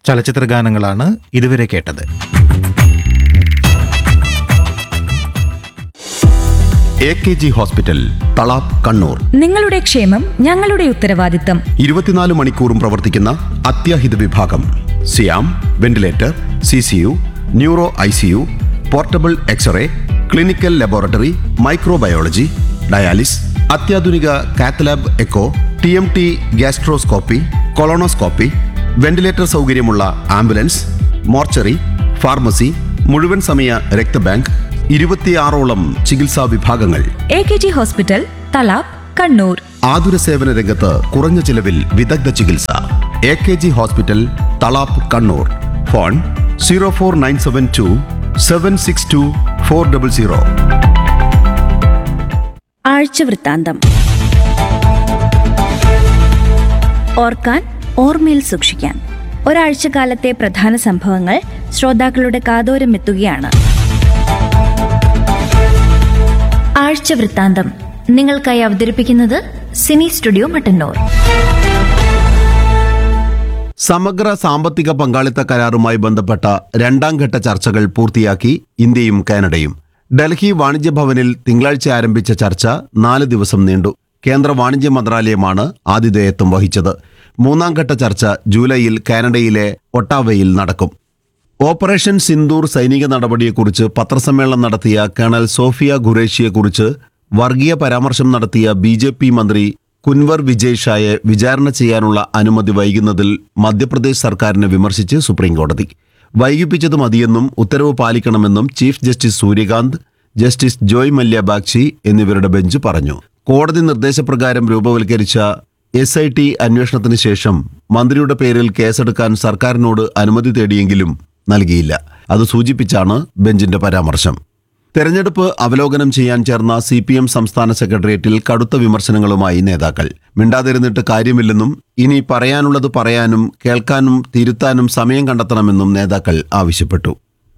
ചലച്ചിത്ര ഗാനങ്ങളാണ് ഇതുവരെ കേട്ടത് A K G hospital Thalap Kannur നിങ്ങളുടെ ക്ഷേമം ഞങ്ങളുടെ ഉത്തരവാദിത്തം ഇരുപത്തിനാല് മണിക്കൂറും പ്രവർത്തിക്കുന്ന അത്യാഹിത വിഭാഗം സിയാം ventilator C C U neuro I C U portable x ray clinical laboratory microbiology dialysis അത്യാധുനിക cath lab echo T M T gastroscopy colonoscopy ventilator സൗകര്യമുള്ള ആംബുലൻസ് മോർച്ചറി ഫാർമസി മുഴുവൻ സമയ രക്തബാങ്ക് ഇരുപത്തിയാറോളം ചികിത്സാ വിഭാഗങ്ങൾ A K G hospital Thalap Kannur ആതുര സേവന രംഗത്ത് കുറഞ്ഞ ചിലവിൽ വിദഗ്ധ ചികിത്സ A K G hospital Thalap Kannur phone zero four nine seven two seven six two four double zero ആഴ്ചവൃത്താന്തം ഓർക്കാൻ ഓർമ്മയിൽ സൂക്ഷിക്കാൻ ഒരാഴ്ചക്കാലത്തെ പ്രധാന സംഭവങ്ങൾ ശ്രോതാക്കളുടെ കാതോരം എത്തുകയാണ് ആഴ്ചവൃത്താന്തം നിങ്ങൾക്കായി അവതരിപ്പിക്കുന്നത് സിനി സ്റ്റുഡിയോ മട്ടന്നൂർ സമഗ്ര സാമ്പത്തിക പങ്കാളിത്ത കരാറുമായി ബന്ധപ്പെട്ട രണ്ടാം ഘട്ട ചർച്ചകൾ പൂർത്തിയാക്കി ഇന്ത്യയും കാനഡയും ഡൽഹി വാണിജ്യ ഭവനിൽ തിങ്കളാഴ്ച ആരംഭിച്ച ചർച്ച നാല് ദിവസം നീണ്ടു കേന്ദ്ര വാണിജ്യ മന്ത്രാലയമാണ് ആതിഥേയത്വം വഹിച്ചത് മൂന്നാം ഘട്ട ചർച്ച ജൂലൈയിൽ കാനഡയിലെ ഒട്ടാവയിൽ നടക്കും ഓപ്പറേഷൻ സിന്ദൂർ സൈനിക നടപടിയെക്കുറിച്ച് പത്രസമ്മേളനം നടത്തിയ കേണൽ സോഫിയ ഖുറേഷിയെക്കുറിച്ച് വർഗീയ പരാമർശം നടത്തിയ ബി ജെ പി മന്ത്രി കുൻവർ വിജയ് ഷായെ വിചാരണ ചെയ്യാനുള്ള അനുമതി വൈകുന്നതിൽ മധ്യപ്രദേശ് സർക്കാരിനെ വിമർശിച്ച് സുപ്രീംകോടതി വൈകിപ്പിച്ചത് മതിയെന്നും ഉത്തരവ് പാലിക്കണമെന്നും chief justice Suryakant justice Joymalya Bagchi എന്നിവരുടെ ബെഞ്ച് പറഞ്ഞു കോടതി നിർദ്ദേശപ്രകാരം രൂപവൽക്കരിച്ച എസ് ഐ ടി അന്വേഷണത്തിന് ശേഷം മന്ത്രിയുടെ പേരിൽ കേസെടുക്കാൻ സർക്കാരിനോട് അനുമതി തേടിയെങ്കിലും നൽകിയില്ല അത് സൂചിപ്പിച്ചാണ് ബെഞ്ചിന്റെ പരാമർശം തെരഞ്ഞെടുപ്പ് അവലോകനം ചെയ്യാൻ ചേർന്ന സി പി എം സംസ്ഥാന സെക്രട്ടേറിയറ്റിൽ കടുത്ത വിമർശനങ്ങളുമായി നേതാക്കൾ മിണ്ടാതിരുന്നിട്ട് കാര്യമില്ലെന്നും ഇനി പറയാനുള്ളത് പറയാനും കേൾക്കാനും തിരുത്താനും സമയം കണ്ടെത്തണമെന്നും നേതാക്കൾ ആവശ്യപ്പെട്ടു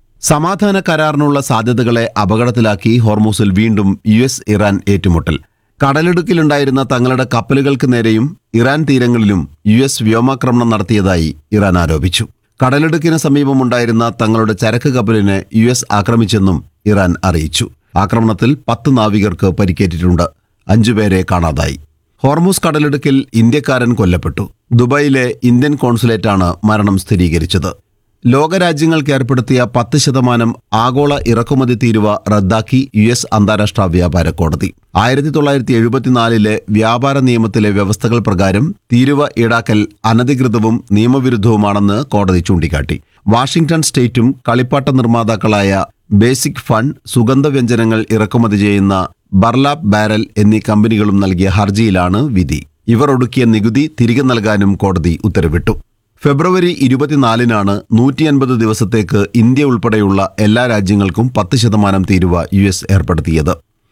സമാധാന കരാറിനുള്ള സാധ്യതകളെ അപകടത്തിലാക്കി ഹോർമൂസിൽ വീണ്ടും യു എസ് ഇറാൻ ഏറ്റുമുട്ടൽ കടലിടുക്കിലുണ്ടായിരുന്ന തങ്ങളുടെ കപ്പലുകൾക്ക് നേരെയും ഇറാൻ തീരങ്ങളിലും യു എസ് വ്യോമാക്രമണം നടത്തിയതായി ഇറാൻ ആരോപിച്ചു കടലിടുക്കിന് സമീപമുണ്ടായിരുന്ന തങ്ങളുടെ ചരക്ക് കപ്പലിനെ യു എസ് ആക്രമിച്ചെന്നും ഇറാൻ അറിയിച്ചു ആക്രമണത്തിൽ പത്ത് നാവികർക്ക് പരിക്കേറ്റിട്ടുണ്ട് അഞ്ചുപേരെ കാണാതായി ഹോർമൂസ് കടലിടുക്കിൽ ഇന്ത്യക്കാരൻ കൊല്ലപ്പെട്ടു ദുബായിലെ ഇന്ത്യൻ കോൺസുലേറ്റാണ് മരണം സ്ഥിരീകരിച്ചത് ലോകരാജ്യങ്ങൾക്ക് ഏർപ്പെടുത്തിയ പത്ത് ശതമാനം ആഗോള ഇറക്കുമതി തീരുവ റദ്ദാക്കി യു എസ് അന്താരാഷ്ട്ര വ്യാപാര കോടതി ആയിരത്തി തൊള്ളായിരത്തി എഴുപത്തിനാലിലെ വ്യാപാര നിയമത്തിലെ വ്യവസ്ഥകൾ പ്രകാരം തീരുവ ഈടാക്കൽ അനധികൃതവും നിയമവിരുദ്ധവുമാണെന്ന് കോടതി ചൂണ്ടിക്കാട്ടി വാഷിംഗ്ടൺ സ്റ്റേറ്റും കളിപ്പാട്ട നിർമ്മാതാക്കളായ ബേസിക് ഫണ്ട് സുഗന്ധവ്യഞ്ജനങ്ങൾ ഇറക്കുമതി ചെയ്യുന്ന ബർലാപ്പ് ബാരൽ എന്നീ കമ്പനികളും നൽകിയ ഹർജിയിലാണ് വിധി ഇവർ ഒടുക്കിയ നികുതി തിരികെ നൽകാനും കോടതി ഉത്തരവിട്ടു ഫെബ്രുവരി ഇരുപത്തിനാലിനാണ് നൂറ്റി അൻപത് ദിവസത്തേക്ക് ഇന്ത്യ ഉൾപ്പെടെയുള്ള എല്ലാ രാജ്യങ്ങൾക്കും പത്ത് ശതമാനം തീരുവ യു എസ് ഏർപ്പെടുത്തിയത്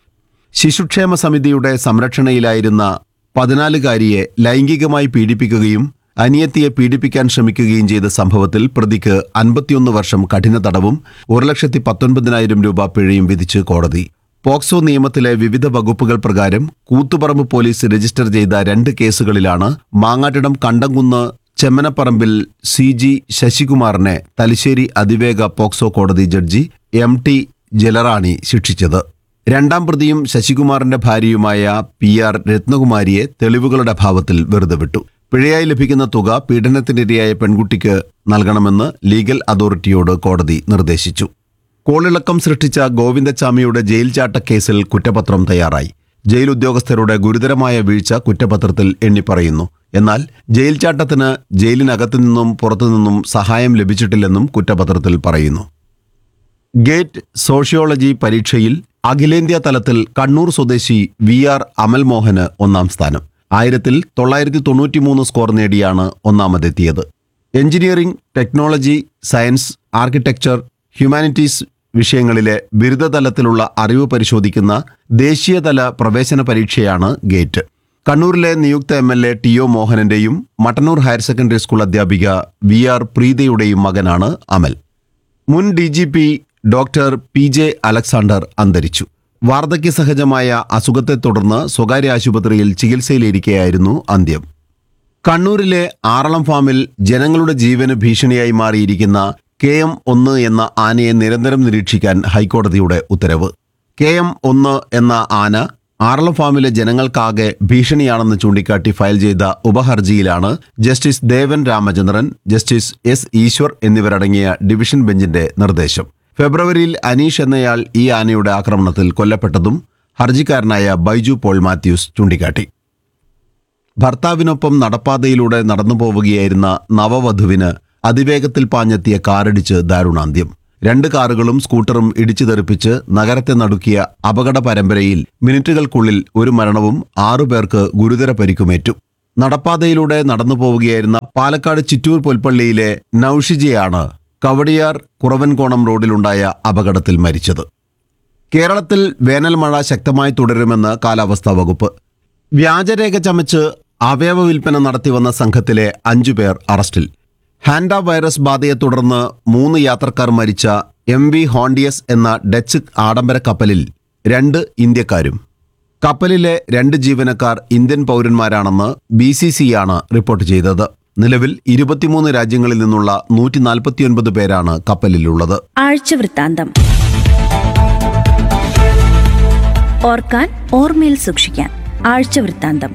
ശിശുക്ഷേമ സമിതിയുടെ സംരക്ഷണയിലായിരുന്ന പതിനാലുകാരിയെ ലൈംഗികമായി പീഡിപ്പിക്കുകയും അനിയത്തിയെ പീഡിപ്പിക്കാൻ ശ്രമിക്കുകയും ചെയ്ത സംഭവത്തിൽ പ്രതിക്ക് അൻപത്തിയൊന്ന് വർഷം കഠിന തടവും ഒരു ലക്ഷത്തി പത്തൊൻപതിനായിരം രൂപ പിഴയും വിധിച്ച് കോടതി പോക്സോ നിയമത്തിലെ വിവിധ വകുപ്പുകൾ പ്രകാരം കൂത്തുപറമ്പ് പോലീസ് രജിസ്റ്റർ ചെയ്ത രണ്ട് കേസുകളിലാണ് മാങ്ങാട്ടിടം കണ്ടംകുന്ന് ചെമ്മനപ്പറമ്പിൽ സി ജി ശശികുമാറിനെ തലശ്ശേരി അതിവേഗ പോക്സോ കോടതി ജഡ്ജി എം ടി ജലറാണി ശിക്ഷിച്ചത് രണ്ടാം പ്രതിയും ശശികുമാറിന്റെ ഭാര്യയുമായ പി ആർ രത്നകുമാരിയെ തെളിവുകളുടെ അഭാവത്തിൽ വെറുതെ വിട്ടു പിഴയായി ലഭിക്കുന്ന തുക പീഡനത്തിനിരയായ പെൺകുട്ടിക്ക് നൽകണമെന്ന് ലീഗൽ അതോറിറ്റിയോട് കോടതി നിർദ്ദേശിച്ചു കോളിളക്കം സൃഷ്ടിച്ച ഗോവിന്ദച്ചാമിയുടെ ജയിൽ ചാട്ട കേസിൽ കുറ്റപത്രം തയ്യാറായി ജയിൽ ഉദ്യോഗസ്ഥരുടെ ഗുരുതരമായ വീഴ്ച കുറ്റപത്രത്തിൽ എണ്ണിപ്പറയുന്നു എന്നാൽ ജയിൽ ചാട്ടത്തിന് ജയിലിനകത്തു നിന്നും പുറത്തുനിന്നും സഹായം ലഭിച്ചിട്ടില്ലെന്നും കുറ്റപത്രത്തിൽ പറയുന്നു ഗേറ്റ് സോഷ്യോളജി പരീക്ഷയിൽ അഖിലേന്ത്യാ തലത്തിൽ കണ്ണൂർ സ്വദേശി വി ആർ അമൽ മോഹന് ഒന്നാം സ്ഥാനം ആയിരത്തിൽ തൊള്ളായിരത്തി തൊണ്ണൂറ്റിമൂന്ന് സ്കോർ നേടിയാണ് ഒന്നാമതെത്തിയത് engineering technology science architecture humanities വിഷയങ്ങളിലെ ബിരുദതലത്തിലുള്ള അറിവ് പരിശോധിക്കുന്ന ദേശീയതല പ്രവേശന പരീക്ഷയാണ് ഗേറ്റ് കണ്ണൂരിലെ നിയുക്ത M L A T O മോഹനന്റെയും മട്ടന്നൂർ ഹയർ സെക്കൻഡറി സ്കൂൾ അധ്യാപിക വി ആർ പ്രീതയുടെയും മകനാണ് അമൽ മുൻ D G P doctor P J Alexander അന്തരിച്ചു വാർദ്ധക്യ സഹജമായ അസുഖത്തെ തുടർന്ന് സ്വകാര്യ ആശുപത്രിയിൽ ചികിത്സയിലിരിക്കെയായിരുന്നു അന്ത്യം കണ്ണൂരിലെ ആറളം ഫാമിൽ ജനങ്ങളുടെ ജീവന് ഭീഷണിയായി മാറിയിരിക്കുന്ന കെ എം ഒന്ന് എന്ന ആനയെ നിരന്തരം നിരീക്ഷിക്കാൻ ഹൈക്കോടതിയുടെ ഉത്തരവ് കെ എം ഒന്ന് എന്ന ആന ആറളം ഫാമിലെ ജനങ്ങൾക്കാകെ ഭീഷണിയാണെന്ന് ചൂണ്ടിക്കാട്ടി ഫയൽ ചെയ്ത ഉപഹർജിയിലാണ് justice Devan Ramachandran justice S Eswar എന്നിവരടങ്ങിയ ഡിവിഷൻ ബെഞ്ചിന്റെ നിർദ്ദേശം ഫെബ്രുവരിയിൽ അനീഷ് എന്നയാൾ ഈ ആനയുടെ ആക്രമണത്തിൽ കൊല്ലപ്പെട്ടതും ഹർജിക്കാരനായ ബൈജു പോൾ മാത്യൂസ് ചൂണ്ടിക്കാട്ടി ഭർത്താവിനൊപ്പം നടപ്പാതയിലൂടെ നടന്നു പോവുകയായിരുന്ന നവവധുവിന് അതിവേഗത്തിൽ പാഞ്ഞെത്തിയ കാറിടിച്ച് ദാരുണാന്ത്യം രണ്ട് കാറുകളും സ്കൂട്ടറും ഇടിച്ചു തെറിപ്പിച്ച് നഗരത്തെ നടുക്കിയ അപകട പരമ്പരയിൽ മിനിറ്റുകൾക്കുള്ളിൽ ഒരു മരണവും ആറുപേർക്ക് ഗുരുതര പരിക്കുമേറ്റു നടപ്പാതയിലൂടെ നടന്നു പോവുകയായിരുന്ന പാലക്കാട് ചിറ്റൂർ പുൽപ്പള്ളിയിലെ നൌഷിജയാണ് കവടിയാർ കുറവൻകോണം റോഡിലുണ്ടായ അപകടത്തിൽ മരിച്ചത് കേരളത്തിൽ വേനൽ മഴ ശക്തമായി തുടരുമെന്ന് കാലാവസ്ഥാ വകുപ്പ് വ്യാജരേഖ ചമച്ച് അവയവ വിൽപ്പന നടത്തിവന്ന സംഘത്തിലെ അഞ്ചു പേർ അറസ്റ്റിൽ ഹാൻഡ വൈറസ് ബാധയെ തുടർന്ന് മൂന്ന് യാത്രക്കാർ മരിച്ച എം വി ഹോണ്ടിയസ് എന്ന ഡച്ച് ആഡംബര കപ്പലിൽ രണ്ട് ഇന്ത്യക്കാരും കപ്പലിലെ രണ്ട് ജീവനക്കാർ ഇന്ത്യൻ പൗരന്മാരാണെന്ന് ബി സി സിയാണ് റിപ്പോർട്ട് ചെയ്തത് നിലവിൽ ഇരുപത്തിമൂന്ന് രാജ്യങ്ങളിൽ നിന്നുള്ള നൂറ്റി നാൽപ്പത്തിയൊൻപത് പേരാണ് കപ്പലിലുള്ളത് ആഴ്ചവൃത്താന്തം ഓർക്കാൻ ഓർമ്മയിൽ സൂക്ഷിക്കാൻ ആഴ്ചവൃത്താന്തം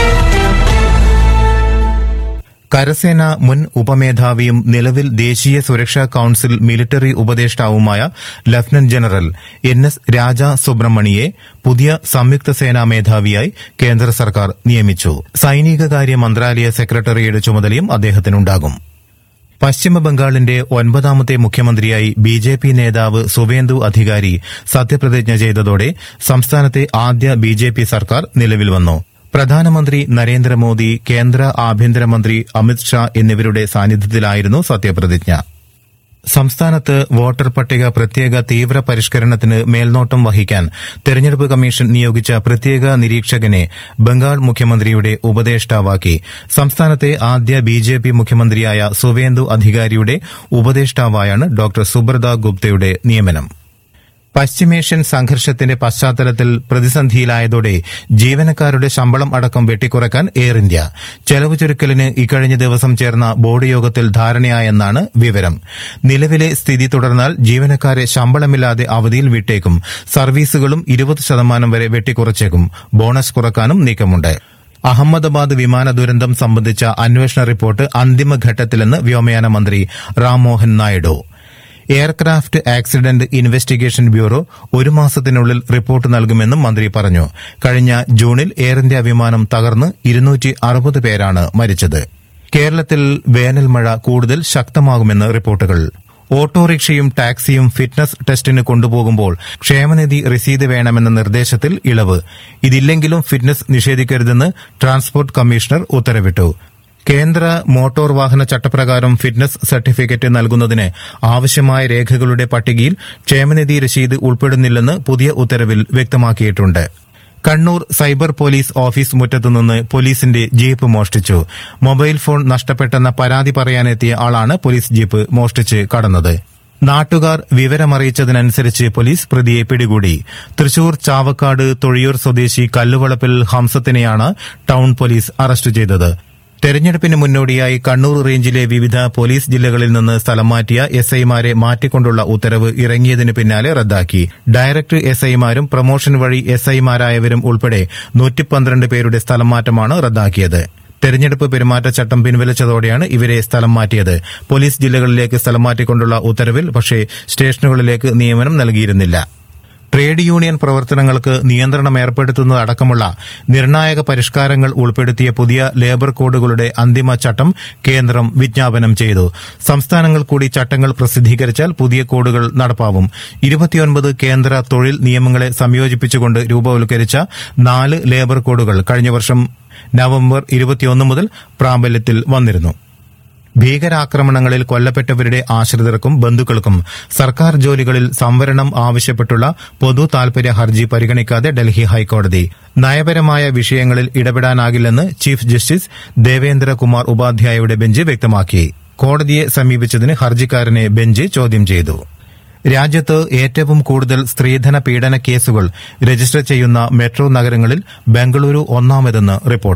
കരസേന മുൻ ഉപമേധാവിയും നിലവിൽ ദേശീയ സുരക്ഷാ കൌൺസിൽ മിലിറ്ററി ഉപദേഷ്ടാവുമായ lieutenant general N S Raja സുബ്രഹ്മണിയെ പുതിയ സംയുക്ത സേനാ മേധാവിയായി കേന്ദ്ര സർക്കാർ നിയമിച്ചു സൈനികകാര്യ മന്ത്രാലയ സെക്രട്ടറിയുടെ ചുമതലയും അദ്ദേഹത്തിനുണ്ടാകും പശ്ചിമബംഗാളിന്റെ ഒൻപതാമത്തെ മുഖ്യമന്ത്രിയായി ബി ജെ പി നേതാവ് സുവേന്ദു അധികാരി സത്യപ്രതിജ്ഞ ചെയ്തതോടെ സംസ്ഥാനത്തെ ആദ്യ ബി ജെ പി സർക്കാർ നിലവിൽ വന്നു പ്രധാനമന്ത്രി നരേന്ദ്രമോദി കേന്ദ്ര ആഭ്യന്തരമന്ത്രി അമിത് ഷാ എന്നിവരുടെ സാന്നിധ്യത്തിലായിരുന്നു സത്യപ്രതിജ്ഞ സംസ്ഥാനത്ത് വോട്ടർ പട്ടിക പ്രത്യേക തീവ്ര പരിഷ്കരണത്തിന് മേൽനോട്ടം വഹിക്കാൻ തെരഞ്ഞെടുപ്പ് കമ്മീഷൻ നിയോഗിച്ച പ്രത്യേക നിരീക്ഷകനെ ബംഗാൾ മുഖ്യമന്ത്രിയുടെ ഉപദേഷ്ടാവാക്കി സംസ്ഥാനത്തെ ആദ്യ ബി ജെ പി മുഖ്യമന്ത്രിയായ സുവേന്ദു അധികാരിയുടെ ഉപദേഷ്ടാവായാണ് ഡോക്ടർ സുബ്രത ഗുപ്തയുടെ നിയമനം പശ്ചിമേഷ്യൻ സംഘർഷത്തിന്റെ പശ്ചാത്തലത്തിൽ പ്രതിസന്ധിയിലായതോടെ ജീവനക്കാരുടെ ശമ്പളം അടക്കം വെട്ടിക്കുറക്കാൻ എയർ ഇന്ത്യ ചെലവ് ചുരുക്കലിന് ഇക്കഴിഞ്ഞ ദിവസം ചേർന്ന ബോർഡ് യോഗത്തിൽ ധാരണയായെന്നാണ് വിവരം നിലവിലെ സ്ഥിതി തുടർന്നാൽ ജീവനക്കാരെ ശമ്പളമില്ലാതെ അവധിയിൽ വിട്ടേക്കും സർവീസുകളും ഇരുപത് ശതമാനം വരെ വെട്ടിക്കുറച്ചേക്കും ബോണസ് കുറക്കാനും നീക്കമുണ്ട് അഹമ്മദാബാദ് വിമാന ദുരന്തം സംബന്ധിച്ച അന്വേഷണ റിപ്പോർട്ട് അന്തിമഘട്ടത്തിലെന്ന് വ്യോമയാന മന്ത്രി Rammohan Naidu aircraft accident investigation bureau ഒരു മാസത്തിനുള്ളിൽ റിപ്പോർട്ട് നൽകുമെന്നും മന്ത്രി പറഞ്ഞു കഴിഞ്ഞ ജൂണിൽ എയർ ഇന്ത്യ വിമാനം തകർന്ന് ഇരുന്നൂറ്റി അറുപത് പേരാണ് മരിച്ചത് കേരളത്തിൽ വേനൽ മഴ കൂടുതൽ ശക്തമാകുമെന്ന് റിപ്പോർട്ടുകൾ ഓട്ടോറിക്ഷയും ടാക്സിയും ഫിറ്റ്നസ് ടെസ്റ്റിന് കൊണ്ടുപോകുമ്പോൾ ക്ഷേമനിധി രസീത് വേണമെന്ന നിർദ്ദേശത്തിൽ ഇളവ് ഇതില്ലെങ്കിലും ഫിറ്റ്നസ് നിഷേധിക്കരുതെന്ന് ട്രാൻസ്പോർട്ട് കമ്മീഷണർ ഉത്തരവിട്ടു കേന്ദ്ര മോട്ടോർ വാഹന ചട്ടപ്രകാരം ഫിറ്റ്നസ് സർട്ടിഫിക്കറ്റ് നൽകുന്നതിന് ആവശ്യമായ രേഖകളുടെ പട്ടികയിൽ ക്ഷേമനിധി രശീത് ഉൾപ്പെടുന്നില്ലെന്ന് പുതിയ ഉത്തരവിൽ വ്യക്തമാക്കിയിട്ടുണ്ട് കണ്ണൂർ സൈബർ പോലീസ് ഓഫീസ് മുറ്റത്തുനിന്ന് പോലീസിന്റെ ജീപ്പ് മോഷ്ടിച്ചു മൊബൈൽ ഫോൺ നഷ്ടപ്പെട്ടെന്ന പരാതി പറയാനെത്തിയ ആളാണ് പോലീസ് ജീപ്പ് മോഷ്ടിച്ച് കടന്നത് നാട്ടുകാർ വിവരമറിയിച്ചതിനനുസരിച്ച് പോലീസ് പ്രതിയെ പിടികൂടി തൃശൂർ ചാവക്കാട് തൊഴിയൂർ സ്വദേശി കല്ലുവളപ്പിൽ ഹംസത്തിനെയാണ് ടൌൺ പോലീസ് അറസ്റ്റ് ചെയ്തത് തെരഞ്ഞെടുപ്പിന് മുന്നോടിയായി കണ്ണൂർ റേഞ്ചിലെ വിവിധ പോലീസ് ജില്ലകളിൽ നിന്ന് സ്ഥലം മാറ്റിയ എസ് ഐമാരെ മാറ്റിക്കൊണ്ടുള്ള ഉത്തരവ് ഇറങ്ങിയതിന് പിന്നാലെ റദ്ദാക്കി ഡയറക്ടർ എസ് ഐമാരും പ്രൊമോഷൻ വഴി എസ് ഐമാരായവരും ഉൾപ്പെടെ നൂറ്റിപ്പന്ത്രണ്ട് പേരുടെ സ്ഥലം മാറ്റമാണ് റദ്ദാക്കിയത് തെരഞ്ഞെടുപ്പ് പെരുമാറ്റച്ചട്ടം പിൻവലിച്ചതോടെയാണ് ഇവരെ സ്ഥലം മാറ്റിയത് പോലീസ് ജില്ലകളിലേക്ക് സ്ഥലം മാറ്റിക്കൊണ്ടുള്ള ഉത്തരവിൽ പക്ഷേ സ്റ്റേഷനുകളിലേക്ക് നിയമനം നൽകിയിരുന്നില്ല ട്രേഡ് യൂണിയൻ പ്രവർത്തനങ്ങൾക്ക് നിയന്ത്രണം ഏർപ്പെടുത്തുന്നതടക്കമുള്ള നിർണായക പരിഷ്കാരങ്ങൾ ഉൾപ്പെടുത്തിയ പുതിയ ലേബർ കോഡുകളുടെ അന്തിമ ചട്ടം കേന്ദ്രം വിജ്ഞാപനം ചെയ്തു സംസ്ഥാനങ്ങൾ കൂടി ചട്ടങ്ങൾ പ്രസിദ്ധീകരിച്ചാൽ പുതിയ കോഡുകൾ നടപ്പാവും ഇരുപത്തിയൊൻപത് കേന്ദ്ര തൊഴിൽ നിയമങ്ങളെ സംയോജിപ്പിച്ചുകൊണ്ട് രൂപവൽക്കരിച്ച നാല് ലേബർ കോഡുകൾ കഴിഞ്ഞ വർഷം നവംബർ ഇരുപത്തിയൊന്ന് മുതൽ പ്രാബല്യത്തിൽ വന്നിരുന്നു ഭീകരാക്രമണങ്ങളിൽ കൊല്ലപ്പെട്ടവരുടെ ആശ്രിതർക്കും ബന്ധുക്കൾക്കും സർക്കാർ ജോലികളിൽ സംവരണം ആവശ്യപ്പെട്ടുള്ള പൊതു താൽപര്യ ഹർജി പരിഗണിക്കാതെ ഡൽഹി ഹൈക്കോടതി നയപരമായ വിഷയങ്ങളിൽ ഇടപെടാനാകില്ലെന്ന് ചീഫ് ജസ്റ്റിസ് ദേവേന്ദ്ര കുമാർ ഉപാധ്യായയുടെ ബെഞ്ച് വ്യക്തമാക്കി കോടതിയെ സമീപിച്ചതിന് ഹർജിക്കാരനെ ബെഞ്ച് ചോദ്യം ചെയ്തു രാജ്യത്ത് ഏറ്റവും കൂടുതൽ സ്ത്രീധന പീഡന കേസുകൾ രജിസ്റ്റർ ചെയ്യുന്ന മെട്രോ നഗരങ്ങളിൽ ബംഗളൂരു ഒന്നാമതെന്ന് റിപ്പോർട്ട്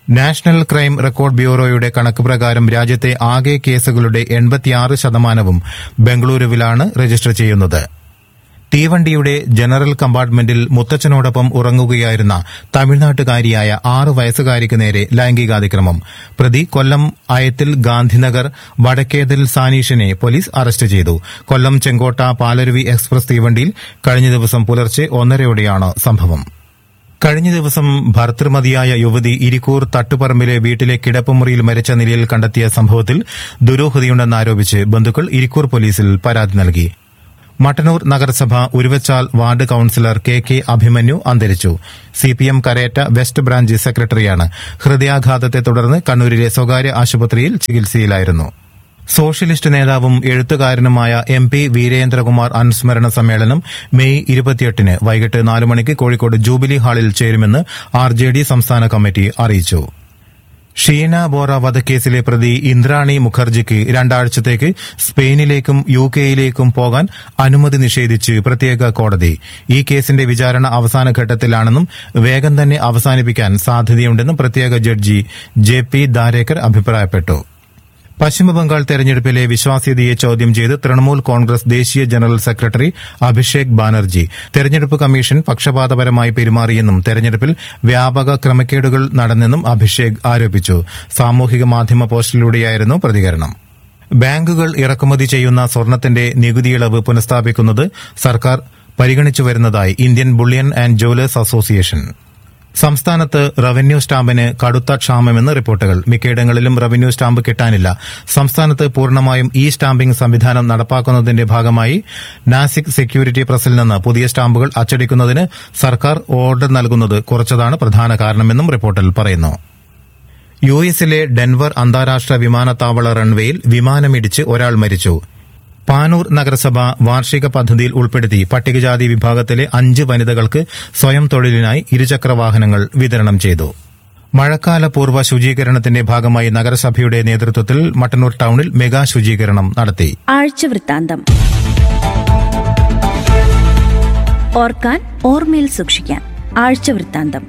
നാഷണൽ ക്രൈം റെക്കോർഡ് ബ്യൂറോയുടെ കണക്ക് പ്രകാരം രാജ്യത്തെ ആകെ കേസുകളുടെ എൺപത്തിയാറ് ശതമാനവും ബംഗളൂരുവിലാണ് രജിസ്റ്റർ ചെയ്യുന്നത് തീവണ്ടിയുടെ ജനറൽ കമ്പാർട്ട്മെന്റിൽ മുത്തച്ഛനോടൊപ്പം ഉറങ്ങുകയായിരുന്ന തമിഴ്നാട്ടുകാരിയായ ആറ് വയസ്സുകാരിക്ക് നേരെ ലൈംഗികാതിക്രമം പ്രതി കൊല്ലം അയത്തിൽ ഗാന്ധിനഗർ വടക്കേതിൽ സാനീഷിനെ പോലീസ് അറസ്റ്റ് ചെയ്തു കൊല്ലം ചെങ്കോട്ട പാലരുവി എക്സ്പ്രസ് തീവണ്ടിയിൽ കഴിഞ്ഞ ദിവസം പുലർച്ചെ ഒന്നരയോടെയാണ് സംഭവം കഴിഞ്ഞ ദിവസം ഭർത്തൃമതിയായ യുവതി ഇരിക്കൂർ തട്ടുപറമ്പിലെ വീട്ടിലെ കിടപ്പുമുറിയിൽ മരിച്ച നിലയിൽ കണ്ടെത്തിയ സംഭവത്തിൽ ദുരൂഹതയുണ്ടെന്നാരോപിച്ച് ബന്ധുക്കൾ ഇരിക്കൂർ പോലീസിൽ പരാതി നൽകി മട്ടന്നൂർ നഗരസഭ Uruvachal ward councillor K K Abhimanyu അന്തരിച്ചു സിപിഎം കരേറ്റ വെസ്റ്റ് ബ്രാഞ്ച് സെക്രട്ടറിയാണ് ഹൃദയാഘാതത്തെ തുടർന്ന് കണ്ണൂരിലെ സ്വകാര്യ ആശുപത്രിയിൽ ചികിത്സയിലായിരുന്നു സോഷ്യലിസ്റ്റ് നേതാവും എഴുത്തുകാരനുമായ എം പി വീരേന്ദ്രകുമാർ അനുസ്മരണ സമ്മേളനം മെയ് ഇരുപത്തിയെട്ടിന് വൈകിട്ട് നാല് മണിക്ക് കോഴിക്കോട് ജൂബിലി ഹാളിൽ ചേരുമെന്ന് ആർ ജെ ഡി സംസ്ഥാന കമ്മിറ്റി അറിയിച്ചു ഷീന ബോറ വധക്കേസിലെ പ്രതി ഇന്ദ്രാണി മുഖർജിക്ക് രണ്ടാഴ്ചത്തേക്ക് സ്പെയിനിലേക്കും യു കെയിലേക്കും പോകാൻ അനുമതി നിഷേധിച്ച് പ്രത്യേക കോടതി ഈ കേസിന്റെ വിചാരണ അവസാന ഘട്ടത്തിലാണെന്നും വേഗം തന്നെ അവസാനിപ്പിക്കാൻ സാധ്യതയുണ്ടെന്നും പ്രത്യേക ജഡ്ജി ജെ പി ദാരേക്കർ അഭിപ്രായപ്പെട്ടു പശ്ചിമബംഗാൾ തെരഞ്ഞെടുപ്പിലെ വിശ്വാസ്യതയെ ചോദ്യം ചെയ്ത് തൃണമൂൽ കോൺഗ്രസ് ദേശീയ ജനറൽ സെക്രട്ടറി അഭിഷേക് ബാനർജി തെരഞ്ഞെടുപ്പ് കമ്മീഷൻ പക്ഷപാതപരമായി പെരുമാറിയെന്നും തെരഞ്ഞെടുപ്പിൽ വ്യാപക ക്രമക്കേടുകൾ നടന്നെന്നും അഭിഷേക് ആരോപിച്ചു സാമൂഹിക മാധ്യമ പോസ്റ്റിലൂടെയായിരുന്നു പ്രതികരണം ബാങ്കുകൾ ഇറക്കുമതി ചെയ്യുന്ന സ്വർണത്തിന്റെ നികുതി ഇളവ് പുനഃസ്ഥാപിക്കുന്നത് സർക്കാർ പരിഗണിച്ചു വരുന്നതായി Indian bullion and jewellers association സംസ്ഥാനത്ത് റവന്യൂ സ്റ്റാമ്പിന് കടുത്ത ക്ഷാമമെന്ന് റിപ്പോർട്ടുകൾ മിക്കയിടങ്ങളിലും റവന്യൂ സ്റ്റാമ്പ് കിട്ടാനില്ല സംസ്ഥാനത്ത് പൂർണ്ണമായും ഇ സ്റ്റാമ്പിംഗ് സംവിധാനം നടപ്പാക്കുന്നതിന്റെ ഭാഗമായി നാസിക് സെക്യൂരിറ്റി പ്രസിൽ നിന്ന് പുതിയ സ്റ്റാമ്പുകൾ അച്ചടിക്കുന്നതിന് സർക്കാർ ഓർഡർ നൽകുന്നത് കുറച്ചതാണ് പ്രധാന കാരണമെന്നും റിപ്പോർട്ടിൽ പറയുന്നു യു എസിലെ ഡെൻവർ അന്താരാഷ്ട്ര വിമാനത്താവള റൺവേയിൽ വിമാനമിടിച്ച് ഒരാൾ മരിച്ചു പാനൂർ നഗരസഭ വാർഷിക പദ്ധതിയിൽ ഉൾപ്പെടുത്തി പട്ടികജാതി വിഭാഗത്തിലെ അഞ്ച് വനിതകൾക്ക് സ്വയം തൊഴിലിനായി ഇരുചക്ര വാഹനങ്ങൾ വിതരണം ചെയ്തു മഴക്കാല പൂർവ്വ ശുചീകരണത്തിന്റെ ഭാഗമായി നഗരസഭയുടെ നേതൃത്വത്തിൽ മട്ടന്നൂർ ടൌണിൽ മെഗാ ശുചീകരണം നടത്തി ആഴ്ചവൃത്താന്തം ഓർക്കാൻ ഓർമ്മയിൽ സൂക്ഷിക്കാൻ ആഴ്ചവൃത്താന്തം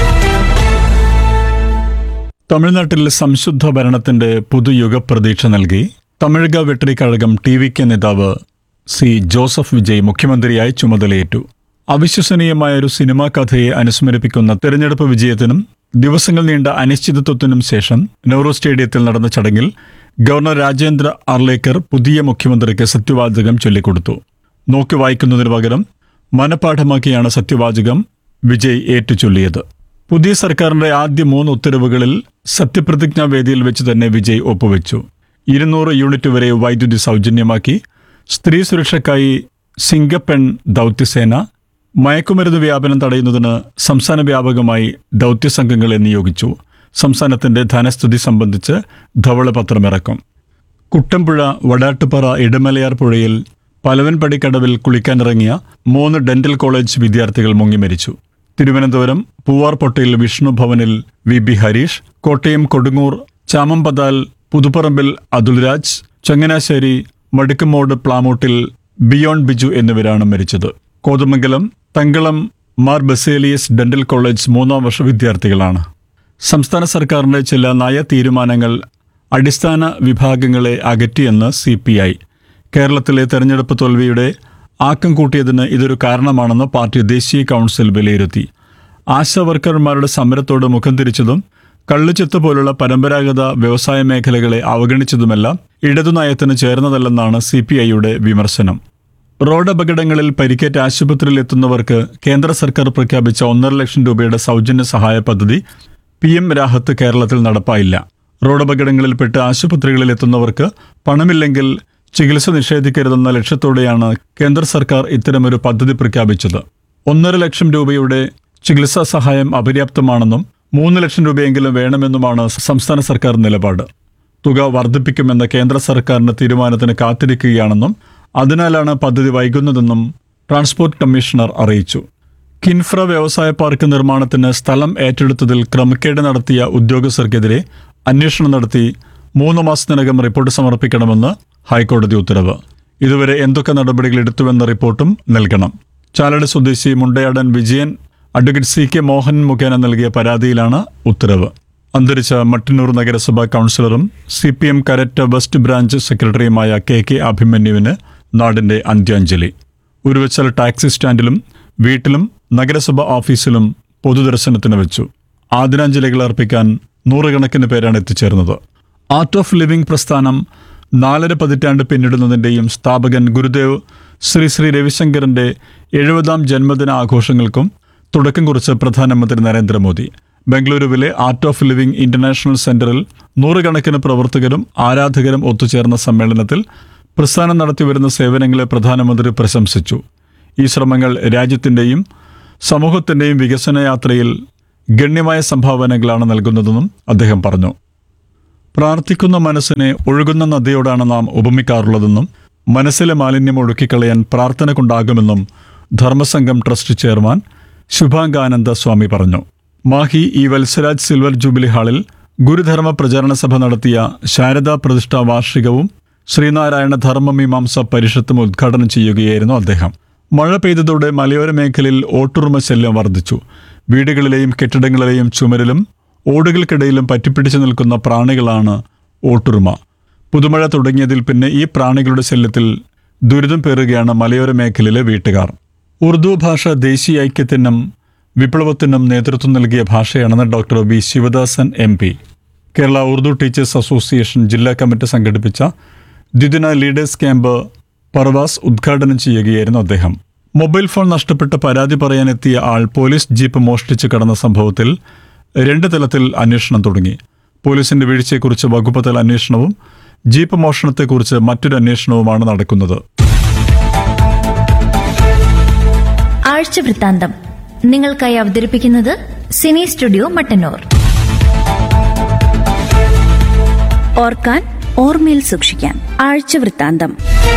തമിഴ്നാട്ടിൽ സംശുദ്ധ ഭരണത്തിന്റെ പുതുയുഗ പ്രതീക്ഷ നൽകി Tamilaga Vettri Kazhagam T V K നേതാവ് സി ജോസഫ് വിജയ് മുഖ്യമന്ത്രിയായി ചുമതലയേറ്റു അവിശ്വസനീയമായ ഒരു സിനിമാ കഥയെ അനുസ്മരിപ്പിക്കുന്ന തെരഞ്ഞെടുപ്പ് വിജയത്തിനും ദിവസങ്ങൾ നീണ്ട അനിശ്ചിതത്വത്തിനും ശേഷം നെഹ്റു സ്റ്റേഡിയത്തിൽ നടന്ന ചടങ്ങിൽ ഗവർണർ രാജേന്ദ്ര അർലേക്കർ പുതിയ മുഖ്യമന്ത്രിക്ക് സത്യവാചകം ചൊല്ലിക്കൊടുത്ു നോക്കി വായിക്കുന്നതിനു പകരം മനപാഠമാക്കിയാണ് സത്യവാചകം വിജയ് ഏറ്റുചൊല്ലിയത് പുതിയ സർക്കാരിന്റെ ആദ്യ മൂന്ന് ഉത്തരവുകളിൽ സത്യപ്രതിജ്ഞാ വേദിയിൽ വെച്ച് തന്നെ വിജയ് ഒപ്പുവെച്ചു ഇരുന്നൂറ് യൂണിറ്റ് വരെ വൈദ്യുതി സൗജന്യമാക്കി സ്ത്രീ സുരക്ഷയ്ക്കായി സിംഗപ്പെൺ ദൗത്യസേന മയക്കുമരുന്ന് വ്യാപനം തടയുന്നതിന് സംസ്ഥാന വ്യാപകമായി ദൗത്യസംഘങ്ങളെ നിയോഗിച്ചു സംസ്ഥാനത്തിന്റെ ധനസ്ഥിതി സംബന്ധിച്ച് ധവളപത്രമിറക്കും കുട്ടമ്പുഴ വടാട്ടുപാറ ഇടമലയാർ പുഴയിൽ പലവൻപടിക്കടവിൽ കുളിക്കാനിറങ്ങിയ മൂന്ന് ഡെന്റൽ കോളേജ് വിദ്യാർത്ഥികൾ മുങ്ങി മരിച്ചു തിരുവനന്തപുരം പൂവാർപൊട്ടയിൽ വിഷ്ണു ഭവനിൽ വി ബി ഹരീഷ് കോട്ടയം കൊടുങ്ങൂർ ചാമമ്പതാൽ പുതുപ്പറമ്പിൽ അതുൽരാജ് ചങ്ങനാശ്ശേരി മടുക്കുമോട് പ്ലാമൂട്ടിൽ ബിയോൺ ബിജു എന്നിവരാണ് മരിച്ചത് കോതമംഗലം തങ്കളം മാർ ബസേലിയസ് ഡെന്റൽ കോളേജ് മൂന്നാം വർഷ വിദ്യാർത്ഥികളാണ് സംസ്ഥാന സർക്കാരിന്റെ ചില നയ തീരുമാനങ്ങൾ അടിസ്ഥാന വിഭാഗങ്ങളെ അകറ്റിയെന്ന് സി പി ഐ കേരളത്തിലെ തെരഞ്ഞെടുപ്പ് തോൽവിയുടെ ആക്കം കൂട്ടിയതിന് ഇതൊരു കാരണമാണെന്ന് പാർട്ടി ദേശീയ കൗൺസിൽ വിലയിരുത്തി ആശാ വർക്കർമാരുടെ സമരത്തോട് മുഖം തിരിച്ചതും കള്ളുചെത്ത് പോലുള്ള പരമ്പരാഗത വ്യവസായ മേഖലകളെ അവഗണിച്ചതുമെല്ലാം ഇടതുനയത്തിന് ചേർന്നതല്ലെന്നാണ് സി പി ഐയുടെ വിമർശനം റോഡ് അപകടങ്ങളിൽ പരിക്കേറ്റ ആശുപത്രിയിൽ എത്തുന്നവർക്ക് കേന്ദ്ര സർക്കാർ പ്രഖ്യാപിച്ച ഒന്നര ലക്ഷം രൂപയുടെ സൗജന്യ സഹായ പദ്ധതി പി എം രാഹത്ത് കേരളത്തിൽ നടപ്പായില്ല റോഡ് അപകടങ്ങളിൽപ്പെട്ട് ആശുപത്രികളിൽ എത്തുന്നവർക്ക് പണമില്ലെങ്കിൽ ചികിത്സ നിഷേധിക്കരുതെന്ന ലക്ഷ്യത്തോടെയാണ് കേന്ദ്ര സർക്കാർ ഇത്തരമൊരു പദ്ധതി പ്രഖ്യാപിച്ചത് ഒന്നര ലക്ഷം രൂപയുടെ ചികിത്സാ സഹായം അപര്യാപ്തമാണെന്നും മൂന്ന് ലക്ഷം രൂപയെങ്കിലും വേണമെന്നുമാണ് സംസ്ഥാന സർക്കാർ നിലപാട് തുക വർദ്ധിപ്പിക്കുമെന്ന കേന്ദ്ര സർക്കാരിന്റെ തീരുമാനത്തിന് കാത്തിരിക്കുകയാണെന്നും അതിനാലാണ് പദ്ധതി വൈകുന്നതെന്നും ട്രാൻസ്പോർട്ട് കമ്മീഷണർ അറിയിച്ചു കിൻഫ്ര വ്യവസായ പാർക്ക് നിർമ്മാണത്തിന് സ്ഥലം ഏറ്റെടുത്തതിൽ ക്രമക്കേട് നടത്തിയ ഉദ്യോഗസ്ഥർക്കെതിരെ അന്വേഷണം നടത്തി മൂന്ന് മാസത്തിനകം റിപ്പോർട്ട് സമർപ്പിക്കണമെന്ന് ഹൈക്കോടതി ഉത്തരവ് ഇതുവരെ എന്തൊക്കെ നടപടികൾ എടുത്തുവെന്ന റിപ്പോർട്ടും നൽകണം ചാലട് സ്വദേശി Mundayadan Vijayan advocate C K Mohan മുഖേന നൽകിയ പരാതിയിലാണ് ഉത്തരവ് അന്തരിച്ച മട്ടന്നൂർ നഗരസഭാ കൗൺസിലറും C P M Karetta west branch സെക്രട്ടറിയുമായ കെ കെ അഭിമന്യുവിന് നാടിന്റെ അന്ത്യാഞ്ജലി ഉരുവച്ചൽ ടാക്സി സ്റ്റാൻഡിലും വീട്ടിലും നഗരസഭ ഓഫീസിലും പൊതുദർശനത്തിന് വെച്ചു ആദരാഞ്ജലികൾ അർപ്പിക്കാൻ നൂറുകണക്കിന് പേരാണ് എത്തിച്ചേർന്നത് ആർട്ട് ഓഫ് ലിവിംഗ് പ്രസ്ഥാനം നാലര പതിറ്റാണ്ട് പിന്നിടുന്നതിന്റെയും സ്ഥാപകൻ ഗുരുദേവ് ശ്രീ ശ്രീ രവിശങ്കറിന്റെ എഴുപതാം ജന്മദിന ആഘോഷങ്ങൾക്കും തുടക്കം കുറിച്ച് പ്രധാനമന്ത്രി നരേന്ദ്രമോദി ബംഗളൂരുവിലെ ആർട്ട് ഓഫ് ലിവിംഗ് ഇന്റർനാഷണൽ സെന്ററിൽ നൂറുകണക്കിന് പ്രവർത്തകരും ആരാധകരും ഒത്തുചേർന്ന സമ്മേളനത്തിൽ പ്രസ്ഥാനം നടത്തിവരുന്ന സേവനങ്ങളെ പ്രധാനമന്ത്രി പ്രശംസിച്ചു ഈ ശ്രമങ്ങൾ രാജ്യത്തിന്റെയും സമൂഹത്തിന്റെയും വികസന യാത്രയിൽ ഗണ്യമായ സംഭാവനകളാണ് നൽകുന്നതെന്നും അദ്ദേഹം പറഞ്ഞു പ്രാർത്ഥിക്കുന്ന മനസ്സിനെ ഒഴുകുന്ന നദിയോടാണ് നാം ഉപമിക്കാറുള്ളതെന്നും മനസ്സിലെ മാലിന്യം ഒഴുക്കിക്കളയാൻ പ്രാർത്ഥന കൊണ്ടാകുമെന്നും ധർമ്മസംഘം ട്രസ്റ്റ് ചെയർമാൻ ശുഭാംഗാനന്ദ സ്വാമി പറഞ്ഞു മാഹി ഈ വത്സരാജ് സിൽവർ ജൂബിലി ഹാളിൽ ഗുരുധർമ്മ പ്രചാരണ സഭ നടത്തിയ ശാരദാ പ്രതിഷ്ഠാ വാർഷികവും ശ്രീനാരായണ ധർമ്മമീമാംസ പരിഷത്തും ഉദ്ഘാടനം ചെയ്യുകയായിരുന്നു അദ്ദേഹം മഴ പെയ്തതോടെ മലയോര മേഖലയിൽ ഓട്ടുറുമ ശല്യം വർദ്ധിച്ചു വീടുകളിലെയും കെട്ടിടങ്ങളിലെയും ചുമരിലും ഓടുകൾക്കിടയിലും പറ്റിപ്പിടിച്ചു നിൽക്കുന്ന പ്രാണികളാണ് ഓട്ടുറുമ പുതുമഴ തുടങ്ങിയതിൽ പിന്നെ ഈ പ്രാണികളുടെ ശല്യത്തിൽ ദുരിതം പേറുകയാണ് മലയോര മേഖലയിലെ വീട്ടുകാർ ഉറുദു ഭാഷ ദേശീയ ഐക്യത്തിനും വിപ്ലവത്തിനും നേതൃത്വം നൽകിയ ഭാഷയാണെന്ന് doctor V Sivadasan M P Kerala Urdu teachers association ജില്ലാ കമ്മിറ്റി സംഘടിപ്പിച്ച ദ്വിദിന ലീഡേഴ്സ് ക്യാമ്പ് പർവാസ് ഉദ്ഘാടനം ചെയ്യുകയായിരുന്നു അദ്ദേഹം മൊബൈൽ ഫോൺ നഷ്ടപ്പെട്ട് പരാതി പറയാനെത്തിയ ആൾ പോലീസ് ജീപ്പ് മോഷ്ടിച്ച് കടന്ന സംഭവത്തിൽ രണ്ട് തലത്തിൽ അന്വേഷണം തുടങ്ങി പോലീസിന്റെ വീഴ്ചയെക്കുറിച്ച് വകുപ്പ് തല അന്വേഷണവും ജീപ്പ് മോഷണത്തെക്കുറിച്ച് മറ്റൊരു അന്വേഷണവുമാണ് നടക്കുന്നത് ആഴ്ച വൃത്താന്തം നിങ്ങൾക്കായി അവതരിപ്പിക്കുന്നത് സിനി സ്റ്റുഡിയോ മട്ടന്നൂർ ഓർക്കാൻ ഓർമ്മയിൽ സൂക്ഷിക്കാൻ ആഴ്ച വൃത്താന്തം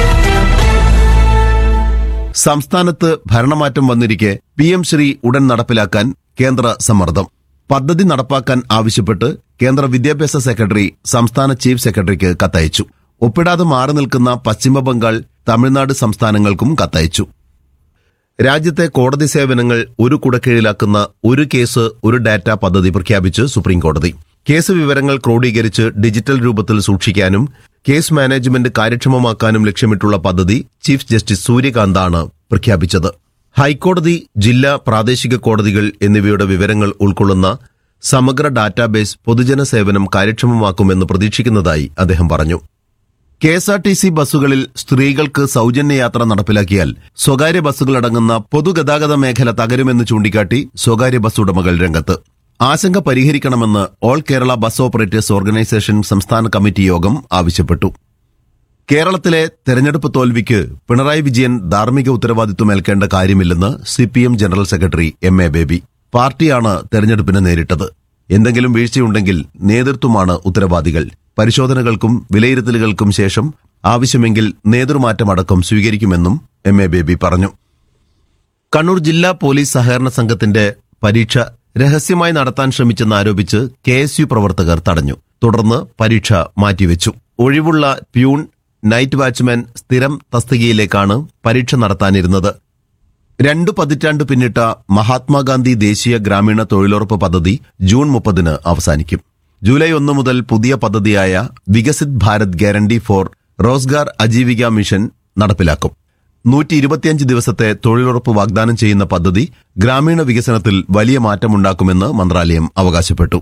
സംസ്ഥാനത്ത് ഭരണമാറ്റം വന്നിരിക്കെ പി എം ശ്രീ ഉടൻ നടപ്പിലാക്കാൻ കേന്ദ്ര സമ്മർദ്ദം പദ്ധതി നടപ്പാക്കാൻ ആവശ്യപ്പെട്ട് കേന്ദ്ര വിദ്യാഭ്യാസ സെക്രട്ടറി സംസ്ഥാന ചീഫ് സെക്രട്ടറിക്ക് കത്തയച്ചു ഒപ്പിടാതെ മാറി നിൽക്കുന്ന പശ്ചിമബംഗാൾ തമിഴ്നാട് സംസ്ഥാനങ്ങൾക്കും കത്തയച്ചു രാജ്യത്തെ കോടതി സേവനങ്ങൾ ഒരു കുടക്കീഴിലാക്കുന്ന ഒരു കേസ് ഒരു ഡാറ്റ പദ്ധതി പ്രഖ്യാപിച്ച് സുപ്രീംകോടതി കേസ് വിവരങ്ങൾ ക്രോഡീകരിച്ച് ഡിജിറ്റൽ രൂപത്തിൽ സൂക്ഷിക്കാനും കേസ് മാനേജ്മെന്റ് കാര്യക്ഷമമാക്കാനും ലക്ഷ്യമിട്ടുള്ള പദ്ധതി ചീഫ് ജസ്റ്റിസ് സൂര്യകാന്താണ് പ്രഖ്യാപിച്ചത് ഹൈക്കോടതി ജില്ലാ പ്രാദേശിക കോടതികൾ എന്നിവയുടെ വിവരങ്ങൾ ഉൾക്കൊള്ളുന്ന സമഗ്ര ഡാറ്റാബേസ് പൊതുജന സേവനം കാര്യക്ഷമമാക്കുമെന്ന് പ്രതീക്ഷിക്കുന്നതായി അദ്ദേഹം പറഞ്ഞു K S R T C ബസ്സുകളിൽ സ്ത്രീകൾക്ക് സൗജന്യ യാത്ര നടപ്പിലാക്കിയാൽ സ്വകാര്യ ബസ്സുകളടങ്ങുന്ന പൊതുഗതാഗത മേഖല തകരുമെന്ന് ചൂണ്ടിക്കാട്ടി സ്വകാര്യ ബസ് ഉടമകൾ രംഗത്ത് ആശങ്ക പരിഹരിക്കണമെന്ന് all Kerala bus operators organisation സംസ്ഥാന കമ്മിറ്റി യോഗം ആവശ്യപ്പെട്ടു കേരളത്തിലെ തെരഞ്ഞെടുപ്പ് തോൽവിക്ക് പിണറായി വിജയൻ ധാർമ്മിക ഉത്തരവാദിത്വമേൽക്കേണ്ട കാര്യമില്ലെന്ന് CPM general secretary M A Baby പാർട്ടിയാണ് തെരഞ്ഞെടുപ്പിനെ നേരിട്ടത് എന്തെങ്കിലും വീഴ്ചയുണ്ടെങ്കിൽ നേതൃത്വമാണ് ഉത്തരവാദികൾ പരിശോധനകൾക്കും വിലയിരുത്തലുകൾക്കും ശേഷം ആവശ്യമെങ്കിൽ നേതൃമാറ്റമടക്കം സ്വീകരിക്കുമെന്നും എം എ ബേബി പറഞ്ഞു കണ്ണൂർ ജില്ലാ പോലീസ് സഹകരണ സംഘത്തിന്റെ പരീക്ഷ രഹസ്യമായി നടത്താൻ ശ്രമിച്ചെന്നാരോപിച്ച് കെ എസ് യു പ്രവർത്തകർ തടഞ്ഞു തുടർന്ന് പരീക്ഷ മാറ്റിവെച്ചു ഒഴിവുള്ള പ്യൂൺ നൈറ്റ് വാച്ച്മാൻ സ്ഥിരം തസ്തികയിലേക്കാണ് പരീക്ഷ നടത്താനിരുന്നത് രണ്ടു പതിറ്റാണ്ട് പിന്നിട്ട മഹാത്മാഗാന്ധി ദേശീയ ഗ്രാമീണ തൊഴിലുറപ്പ് പദ്ധതി ജൂൺ മുപ്പതിന് അവസാനിക്കും ജൂലൈ ഒന്ന് മുതൽ പുതിയ പദ്ധതിയായ Viksit Bharat guarantee for Rozgar Ajeevika mission നടപ്പിലാക്കും നൂറ്റി ഇരുപത്തിയഞ്ച് ദിവസത്തെ തൊഴിലുറപ്പ് വാഗ്ദാനം ചെയ്യുന്ന പദ്ധതി ഗ്രാമീണ വികസനത്തിൽ വലിയ മാറ്റമുണ്ടാക്കുമെന്ന് മന്ത്രാലയം അവകാശപ്പെട്ടു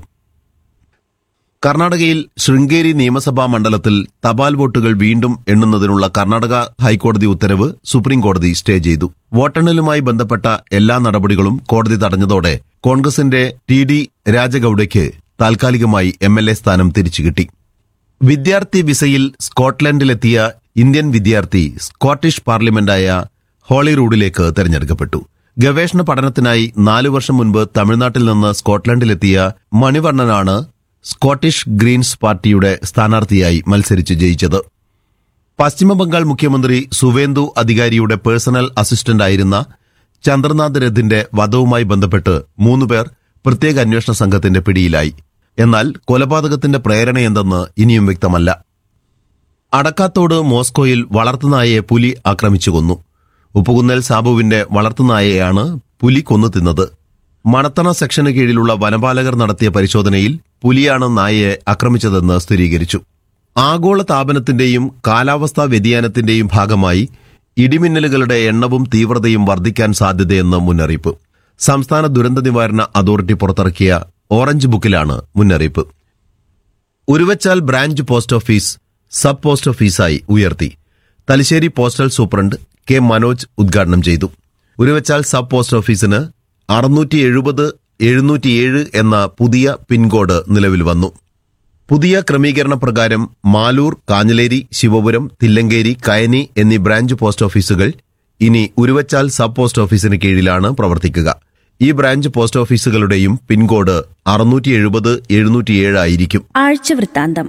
കർണാടകയിൽ ശൃംഗേരി നിയമസഭാ മണ്ഡലത്തിൽ തപാൽ വോട്ടുകൾ വീണ്ടും എണ്ണുന്നതിനുള്ള കർണാടക ഹൈക്കോടതി ഉത്തരവ് സുപ്രീംകോടതി സ്റ്റേ ചെയ്തു വോട്ടെണ്ണലുമായി ബന്ധപ്പെട്ട എല്ലാ നടപടികളും കോടതി തടഞ്ഞതോടെ കോൺഗ്രസിന്റെ ടി ഡി രാജഗൌഡയ്ക്ക് താൽക്കാലികമായി എം എൽ എ സ്ഥാനം തിരിച്ചുകിട്ടി വിദ്യാർത്ഥി വിസയിൽ സ്കോട്ട്ലൻഡിലെത്തിയ ഇന്ത്യൻ വിദ്യാർത്ഥി സ്കോട്ടിഷ് പാർലമെന്റായ ഹോളിറൂഡിലേക്ക് തെരഞ്ഞെടുക്കപ്പെട്ടു ഗവേഷണ പഠനത്തിനായി നാലു വർഷം മുൻപ് തമിഴ്നാട്ടിൽ നിന്ന് സ്കോട്ട്ലൻഡിലെത്തിയ മണിവർണ്ണനാണ് സ്കോട്ടിഷ് ഗ്രീൻസ് പാർട്ടിയുടെ സ്ഥാനാർത്ഥിയായി മത്സരിച്ച് ജയിച്ചത് പശ്ചിമബംഗാൾ മുഖ്യമന്ത്രി സുവേന്ദു അധികാരിയുടെ പേഴ്സണൽ അസിസ്റ്റന്റായിരുന്ന ചന്ദ്രനാഥ് രഥിന്റെ വധവുമായി ബന്ധപ്പെട്ട് മൂന്നുപേർ പ്രത്യേക അന്വേഷണ സംഘത്തിന്റെ പിടിയിലായി എന്നാൽ കൊലപാതകത്തിന്റെ പ്രേരണയെന്തെന്ന് ഇനിയും വ്യക്തമല്ല അടക്കാത്തോട് മോസ്കോയിൽ വളർത്തുനായയെ പുലി ആക്രമിച്ചു കൊന്നു ഉപ്പുകുന്നൽ സാബുവിന്റെ വളർത്തുനായയാണ് പുലി കൊന്നു തിന്നത് മണത്തണ സെക്ഷന് കീഴിലുള്ള വനപാലകർ നടത്തിയ പരിശോധനയിൽ പുലിയാണ് നായയെ ആക്രമിച്ചതെന്ന് സ്ഥിരീകരിച്ചു ആഗോള താപനത്തിന്റെയും കാലാവസ്ഥാ വ്യതിയാനത്തിന്റെയും ഭാഗമായി ഇടിമിന്നലുകളുടെ എണ്ണവും തീവ്രതയും വർദ്ധിക്കാൻ സാധ്യതയെന്ന് മുന്നറിയിപ്പ് സംസ്ഥാന ദുരന്ത നിവാരണ അതോറിറ്റി പുറത്തിറക്കിയ ഓറഞ്ച് ബുക്കിലാണ് മുന്നറിയിപ്പ് Uruvachal branch post office sub post ഓഫീസായി ഉയർത്തി Thalassery postal superintendent K Manoj ഉദ്ഘാടനം ചെയ്തു ഉരുവച്ചാൽ സബ് പോസ്റ്റ് ഓഫീസിന് അറുന്നൂറ്റി എഴുപത് എഴുന്നൂറ്റിയേഴ് എന്ന പുതിയ പിൻകോഡ് നിലവിൽ വന്നു പുതിയ ക്രമീകരണ പ്രകാരം മാലൂർ കാഞ്ഞിലേരി ശിവപുരം തില്ലങ്കേരി കയനി എന്നീ ബ്രാഞ്ച് പോസ്റ്റ് ഓഫീസുകൾ ഇനി ഉരുവച്ചാൽ സബ് പോസ്റ്റ് ഓഫീസിന് കീഴിലാണ് പ്രവർത്തിക്കുക ഈ ബ്രാഞ്ച് പോസ്റ്റ് ഓഫീസുകളുടെയും പിൻകോഡ് അറുന്നൂറ്റി എഴുപത് എഴുന്നൂറ്റിയേഴ് ആയിരിക്കും ആഴ്ചവൃത്താന്തം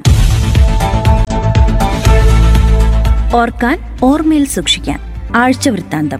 ഓർക്കാൻ ഓർമ്മയിൽ സൂക്ഷിക്കാൻ ആഴ്ചവൃത്താന്തം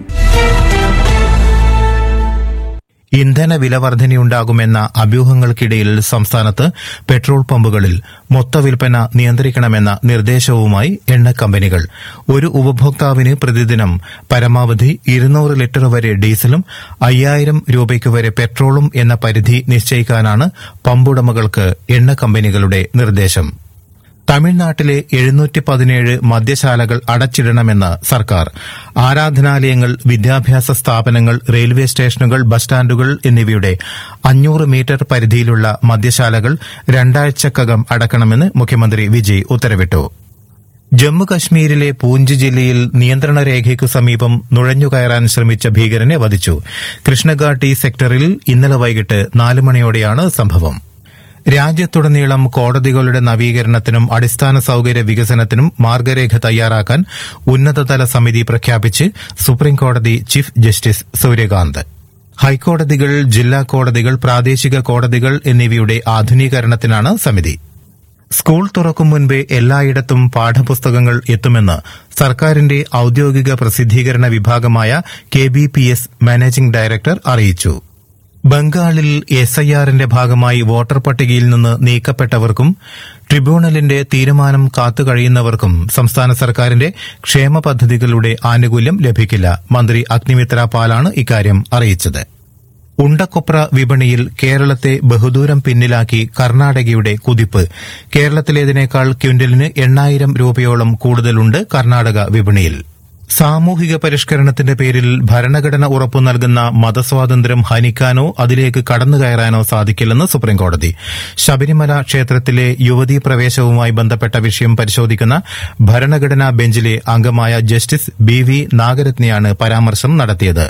ഇന്ധന വിലവർധനയുണ്ടാകുമെന്ന അഭ്യൂഹങ്ങൾക്കിടയിൽ സംസ്ഥാനത്ത് പെട്രോൾ പമ്പുകളിൽ മൊത്ത വിൽപ്പന നിയന്ത്രിക്കണമെന്ന നിർദ്ദേശവുമായി എണ്ണ കമ്പനികൾ ഒരു ഉപഭോക്താവിന് പ്രതിദിനം പരമാവധി ഇരുന്നൂറ് ലിറ്റർ വരെ ഡീസലും അയ്യായിരം രൂപയ്ക്ക് വരെ പെട്രോളും എന്ന പരിധി നിശ്ചയിക്കാനാണ് പമ്പുടമകൾക്ക് എണ്ണ കമ്പനികളുടെ നിർദ്ദേശം തമിഴ്നാട്ടിലെ എഴുന്നൂറ്റി പതിനേഴ് മദ്യശാലകൾ അടച്ചിടണമെന്ന് സർക്കാർ ആരാധനാലയങ്ങൾ വിദ്യാഭ്യാസ സ്ഥാപനങ്ങൾ റെയിൽവേ സ്റ്റേഷനുകൾ ബസ് സ്റ്റാൻഡുകൾ എന്നിവയുടെ അഞ്ഞൂറ് മീറ്റർ പരിധിയിലുള്ള മദ്യശാലകൾ രണ്ടാഴ്ചക്കകം അടക്കണമെന്ന് മുഖ്യമന്ത്രി വിജയ് ഉത്തരവിട്ടു ജമ്മുകശ്മീരിലെ പൂഞ്ച് ജില്ലയിൽ നിയന്ത്രണ രേഖയ്ക്കു സമീപം നുഴഞ്ഞുകയറാൻ ശ്രമിച്ച ഭീകരനെ വധിച്ചു കൃഷ്ണഘാട്ടി സെക്ടറിൽ ഇന്നലെ വൈകിട്ട് നാല് മണിയോടെയാണ് സംഭവം രാജ്യത്തുടനീളം കോടതികളുടെ നവീകരണത്തിനും അടിസ്ഥാന സൌകര്യ വികസനത്തിനും മാർഗരേഖ തയ്യാറാക്കാൻ ഉന്നതതല സമിതി പ്രഖ്യാപിച്ച് സുപ്രീംകോടതി ചീഫ് ജസ്റ്റിസ് സൂര്യകാന്ത് ഹൈക്കോടതികൾ ജില്ലാ കോടതികൾ പ്രാദേശിക കോടതികൾ എന്നിവയുടെ ആധുനീകരണത്തിനാണ് സമിതി സ്കൂൾ തുറക്കും മുൻപേ എല്ലായിടത്തും പാഠപുസ്തകങ്ങൾ എത്തുമെന്ന് സർക്കാരിന്റെ ഔദ്യോഗിക പ്രസിദ്ധീകരണ വിഭാഗമായ K B P S managing director അറിയിച്ചു ബംഗാളിൽ എസ് ഐ ആറിന്റെ ഭാഗമായി വോട്ടർ പട്ടികയിൽ നിന്ന് നീക്കപ്പെട്ടവർക്കും ട്രിബ്യൂണലിന്റെ തീരുമാനം കാത്തുകഴിയുന്നവർക്കും സംസ്ഥാന സർക്കാരിന്റെ ക്ഷേമ പദ്ധതികളുടെ ആനുകൂല്യം ലഭിക്കില്ല മന്ത്രി അഗ്നിമിത്ര പാലാണ് ഇക്കാര്യം അറിയിച്ചത് ഉണ്ടക്കൊപ്ര വിപണിയിൽ കേരളത്തെ ബഹുദൂരം പിന്നിലാക്കി കർണാടകയുടെ കുതിപ്പ് കേരളത്തിലേതിനേക്കാൾ ക്വിന്റലിന് എണ്ണായിരം രൂപയോളം കൂടുതലുണ്ട് കർണാടക വിപണിയിൽ സാമൂഹിക പരിഷ്കരണത്തിന്റെ പേരിൽ ഭരണഘടന ഉറപ്പു നൽകുന്ന മതസ്വാതന്ത്ര്യം ഹനിക്കാനോ അതിലേക്ക് കടന്നുകയറാനോ സാധിക്കില്ലെന്ന് സുപ്രീംകോടതി ശബരിമല ക്ഷേത്രത്തിലെ യുവതീ പ്രവേശവുമായി ബന്ധപ്പെട്ട വിഷയം പരിശോധിക്കുന്ന ഭരണഘടനാ ബെഞ്ചിലെ അംഗമായ ജസ്റ്റിസ് ബി വി നാഗരത്നയാണ് പരാമർശം നടത്തിയത്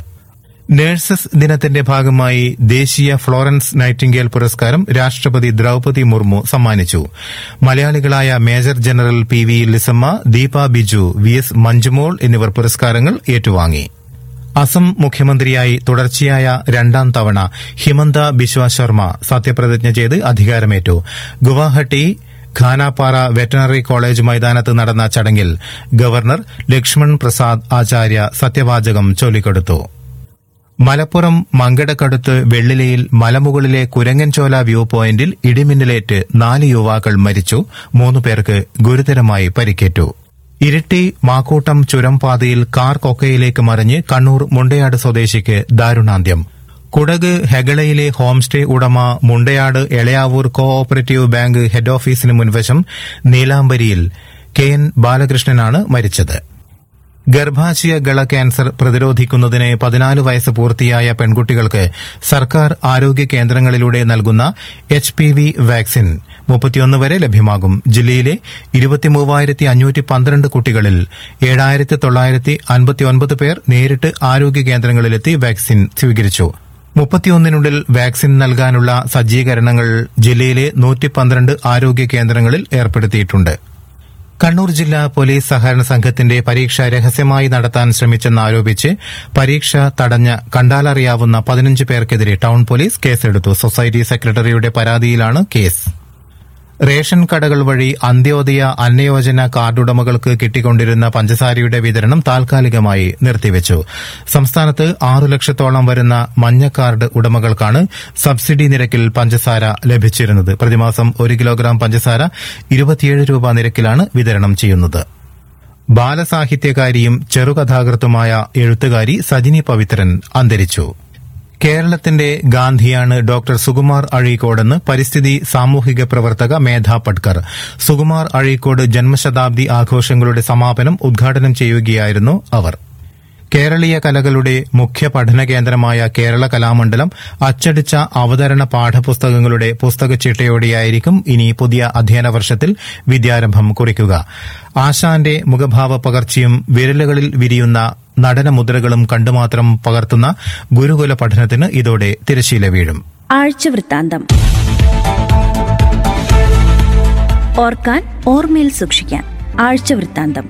നഴ്സസ് ദിനത്തിന്റെ ഭാഗമായി ദേശീയ ഫ്ലോറൻസ് നൈറ്റിംഗേൽ പുരസ്കാരം രാഷ്ട്രപതി ദ്രൌപതി മുർമു സമ്മാനിച്ചു മലയാളികളായ major general P V Lissamma Deepa Biju V S Manjumol എന്നിവർ പുരസ്കാരങ്ങൾ ഏറ്റുവാങ്ങി അസം മുഖ്യമന്ത്രിയായി തുടർച്ചയായ രണ്ടാം തവണ ഹിമന്ത ബിശ്വ ശർമ്മ സത്യപ്രതിജ്ഞ ചെയ്ത് അധികാരമേറ്റു ഗുവാഹട്ടി ഖാനാപ്പാറ വെറ്ററിനറി കോളേജ് മൈതാനത്ത് നടന്ന ചടങ്ങിൽ ഗവർണർ ലക്ഷ്മൺ പ്രസാദ് ആചാര്യ സത്യവാചകം ചൊല്ലിക്കൊടുത്തു മലപ്പുറം മങ്കടക്കടുത്ത് വെള്ളിലയിൽ മലമുകളിലെ കുരങ്ങൻചോല വ്യൂ പോയിന്റിൽ ഇടിമിന്നലേറ്റ് നാല് യുവാക്കൾ മരിച്ചു മൂന്ന് പേർക്ക് ഗുരുതരമായി പരിക്കേറ്റു ഇരിട്ടി മാക്കൂട്ടം ചുരം പാതയിൽ കാർ കൊക്കയിലേക്ക് മറിഞ്ഞ് കണ്ണൂർ മുണ്ടയാട് സ്വദേശിക്ക് ദാരുണാന്ത്യം കുടക് ഹെഗളയിലെ ഹോം സ്റ്റേ ഉടമ Mundayad Elayavoor co operative bank head ഓഫീസിന് മുൻവശം നീലാംബരിയിൽ കെ എൻ ബാലകൃഷ്ണനാണ് മരിച്ചത് ഗർഭാശയ ഗള ക്യാൻസർ പ്രതിരോധിക്കുന്നതിന് പതിനാല് വയസ്സ് പൂർത്തിയായ പെൺകുട്ടികൾക്ക് സർക്കാർ ആരോഗ്യ കേന്ദ്രങ്ങളിലൂടെ നൽകുന്ന എച്ച് പി വി വാക്സിൻ മുപ്പത്തിയൊന്ന് വരെ ലഭ്യമാകും ജില്ലയിലെ ഇരുപത്തിമൂവായിരത്തി അഞ്ഞൂറ്റി പന്ത്രണ്ട് കുട്ടികളിൽ ഏഴായിരത്തി തൊള്ളായിരത്തി അൻപത്തിയൊൻപത് പേർ നേരിട്ട് ആരോഗ്യ കേന്ദ്രങ്ങളിലെത്തി വാക്സിൻ സ്വീകരിച്ചു മുപ്പത്തിയൊന്നിനുള്ളിൽ വാക്സിൻ നൽകാനുള്ള സജ്ജീകരണങ്ങൾ ജില്ലയിലെ നൂറ്റി പന്ത്രണ്ട് ആരോഗ്യ കേന്ദ്രങ്ങളിൽ ഏർപ്പെടുത്തിയിട്ടുണ്ട് കണ്ണൂർ ജില്ലാ പോലീസ് സഹകരണ സംഘത്തിന്റെ പരീക്ഷ രഹസ്യമായി നടത്താൻ ശ്രമിച്ചെന്നാരോപിച്ച് പരീക്ഷ തടഞ്ഞ കണ്ടാലറിയാവുന്ന പതിനഞ്ച് പേർക്കെതിരെ ടൌൺ പോലീസ് കേസെടുത്തു സൊസൈറ്റി സെക്രട്ടറിയുടെ പരാതിയിലാണ് കേസ് റേഷൻ കടകൾ വഴി അന്ത്യോദയ അന്നയോജന കാർഡുടമകൾക്ക് കിട്ടിക്കൊണ്ടിരുന്ന പഞ്ചസാരയുടെ വിതരണം താൽക്കാലികമായി നിർത്തിവച്ചു സംസ്ഥാനത്ത് ആറു ലക്ഷത്തോളം വരുന്ന മഞ്ഞ കാർഡ് ഉടമകൾക്കാണ് സബ്സിഡി നിരക്കിൽ പഞ്ചസാര ലഭിച്ചിരുന്നത് പ്രതിമാസം ഒരു കിലോഗ്രാം പഞ്ചസാര ഇരുപത്തിയേഴ് രൂപ നിരക്കിലാണ് വിതരണം ചെയ്യുന്നത് ബാലസാഹിത്യകാരിയും ചെറുകഥാകൃത്തുമായ എഴുത്തുകാരി സജിനി പവിത്രൻ അന്തരിച്ചു കേരളത്തിന്റെ ഗാന്ധിയാണ് ഡോക്ടർ സുകുമാർ അഴീക്കോടെന്ന് പരിസ്ഥിതി സാമൂഹിക പ്രവർത്തക മേധ പട്കർ സുകുമാർ അഴീക്കോട് ജന്മശതാബ്ദി ആഘോഷങ്ങളുടെ സമാപനം ഉദ്ഘാടനം ചെയ്യുകയായിരുന്നു അവർ കേരളീയ കലകളുടെ മുഖ്യ പഠന കേന്ദ്രമായ കേരള കലാമണ്ഡലം അച്ചടിച്ച അവതരണ പാഠപുസ്തകങ്ങളുടെ പുസ്തകച്ചിട്ടയോടെയായിരിക്കും ഇനി പുതിയ അധ്യയന വർഷത്തിൽ വിദ്യാരംഭം കുറിക്കുക ആശാന്റെ മുഖഭാവ പകർച്ചയും വിരലുകളിൽ വിരിയുന്ന നടന മുദ്രകളും കണ്ടുമാത്രം പകർത്തുന്ന ഗുരുകുല പഠനത്തിന് ഇതോടെ തിരശീല വീഴും ആഴ്ചവൃത്താന്തം ഓർക്കാൻ ഓർമ്മയിൽ സൂക്ഷിക്കാൻ ആഴ്ചവൃത്താന്തം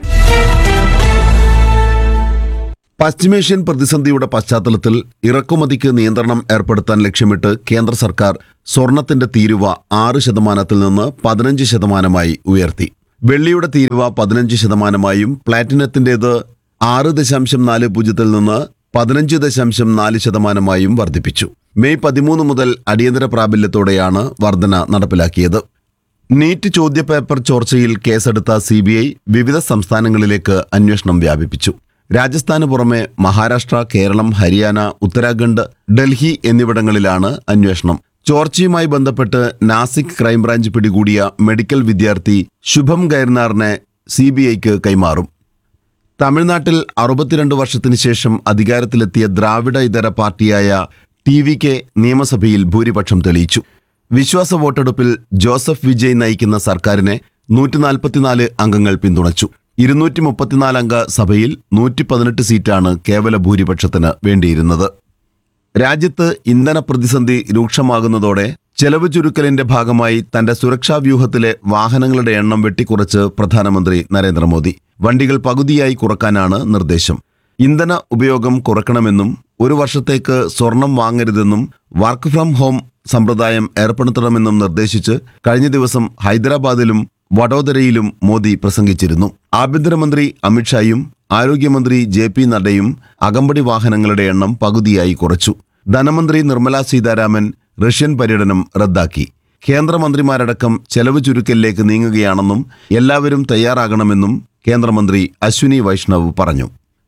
പശ്ചിമേഷ്യൻ പ്രതിസന്ധിയുടെ പശ്ചാത്തലത്തിൽ ഇറക്കുമതിക്ക് നിയന്ത്രണം ഏർപ്പെടുത്താൻ ലക്ഷ്യമിട്ട് കേന്ദ്ര സർക്കാർ സ്വർണത്തിന്റെ തീരുവ ആറ് ശതമാനത്തിൽ നിന്ന് പതിനഞ്ച് ശതമാനമായി ഉയർത്തി വെള്ളിയുടെ തീരുവ പതിനഞ്ച് ശതമാനമായും പ്ലാറ്റിനത്തിന്റേത് ആറ് ദശാംശം നാല് പൂജ്യത്തിൽ നിന്ന് പതിനഞ്ച് ദശാംശം നാല് ശതമാനമായും വർദ്ധിപ്പിച്ചു മെയ് പതിമൂന്ന് മുതൽ അടിയന്തര പ്രാബല്യത്തോടെയാണ് വർധന നടപ്പിലാക്കിയത് നീറ്റ് ചോദ്യപേപ്പർ ചോർച്ചയിൽ കേസെടുത്ത സി ബി ഐ വിവിധ സംസ്ഥാനങ്ങളിലേക്ക് അന്വേഷണം വ്യാപിപ്പിച്ചു രാജസ്ഥാന് പുറമെ മഹാരാഷ്ട്ര കേരളം ഹരിയാന ഉത്തരാഖണ്ഡ് ഡൽഹി എന്നിവിടങ്ങളിലാണ് അന്വേഷണം ചോർച്ചയുമായി ബന്ധപ്പെട്ട് നാസിക് ക്രൈംബ്രാഞ്ച് പിടികൂടിയ മെഡിക്കൽ വിദ്യാർത്ഥി ശുഭം ഗൈർനാറിനെ സി ബി ഐക്ക് കൈമാറും തമിഴ്നാട്ടിൽ അറുപത്തിരണ്ട് വർഷത്തിന് ശേഷം അധികാരത്തിലെത്തിയ ദ്രാവിഡ ഇതര പാർട്ടിയായ ടി വി കെ നിയമസഭയിൽ ഭൂരിപക്ഷം തെളിയിച്ചു വിശ്വാസ വോട്ടെടുപ്പിൽ ജോസഫ് വിജയ് നയിക്കുന്ന സർക്കാരിനെ നൂറ്റി നാൽപ്പത്തിനാല് അംഗങ്ങൾ പിന്തുണച്ചു ഇരുന്നൂറ്റി മുപ്പത്തിനാല് അംഗ സഭയിൽ നൂറ്റി പതിനെട്ട് സീറ്റാണ് കേവല ഭൂരിപക്ഷത്തിന് വേണ്ടിയിരുന്നത് രാജ്യത്ത് ഇന്ധന പ്രതിസന്ധി രൂക്ഷമാകുന്നതോടെ ചെലവ് ചുരുക്കലിന്റെ ഭാഗമായി തന്റെ സുരക്ഷാ വ്യൂഹത്തിലെ വാഹനങ്ങളുടെ എണ്ണം വെട്ടിക്കുറച്ച് പ്രധാനമന്ത്രി നരേന്ദ്രമോദി വണ്ടികൾ പകുതിയായി കുറക്കാനാണ് നിർദ്ദേശം ഇന്ധന ഉപയോഗം കുറക്കണമെന്നും ഒരു വർഷത്തേക്ക് സ്വർണം വാങ്ങരുതെന്നും വർക്ക് ഫ്രം ഹോം സമ്പ്രദായം ഏർപ്പെടുത്തണമെന്നും നിർദ്ദേശിച്ച് കഴിഞ്ഞ ദിവസം ഹൈദരാബാദിലും വഡോദരയിലും മോദി പ്രസംഗിച്ചിരുന്നു ആഭ്യന്തരമന്ത്രി അമിത്ഷായും ആരോഗ്യമന്ത്രി ജെ പി നഡ്ഡയും അകമ്പടി വാഹനങ്ങളുടെ എണ്ണം പകുതിയായി കുറച്ചു ധനമന്ത്രി നിർമ്മല സീതാരാമൻ റഷ്യൻ പര്യടനം റദ്ദാക്കി കേന്ദ്രമന്ത്രിമാരടക്കം ചെലവ് ചുരുക്കലിലേക്ക് നീങ്ങുകയാണെന്നും എല്ലാവരും തയ്യാറാകണമെന്നും കേന്ദ്രമന്ത്രി അശ്വിനി വൈഷ്ണവ് പറഞ്ഞു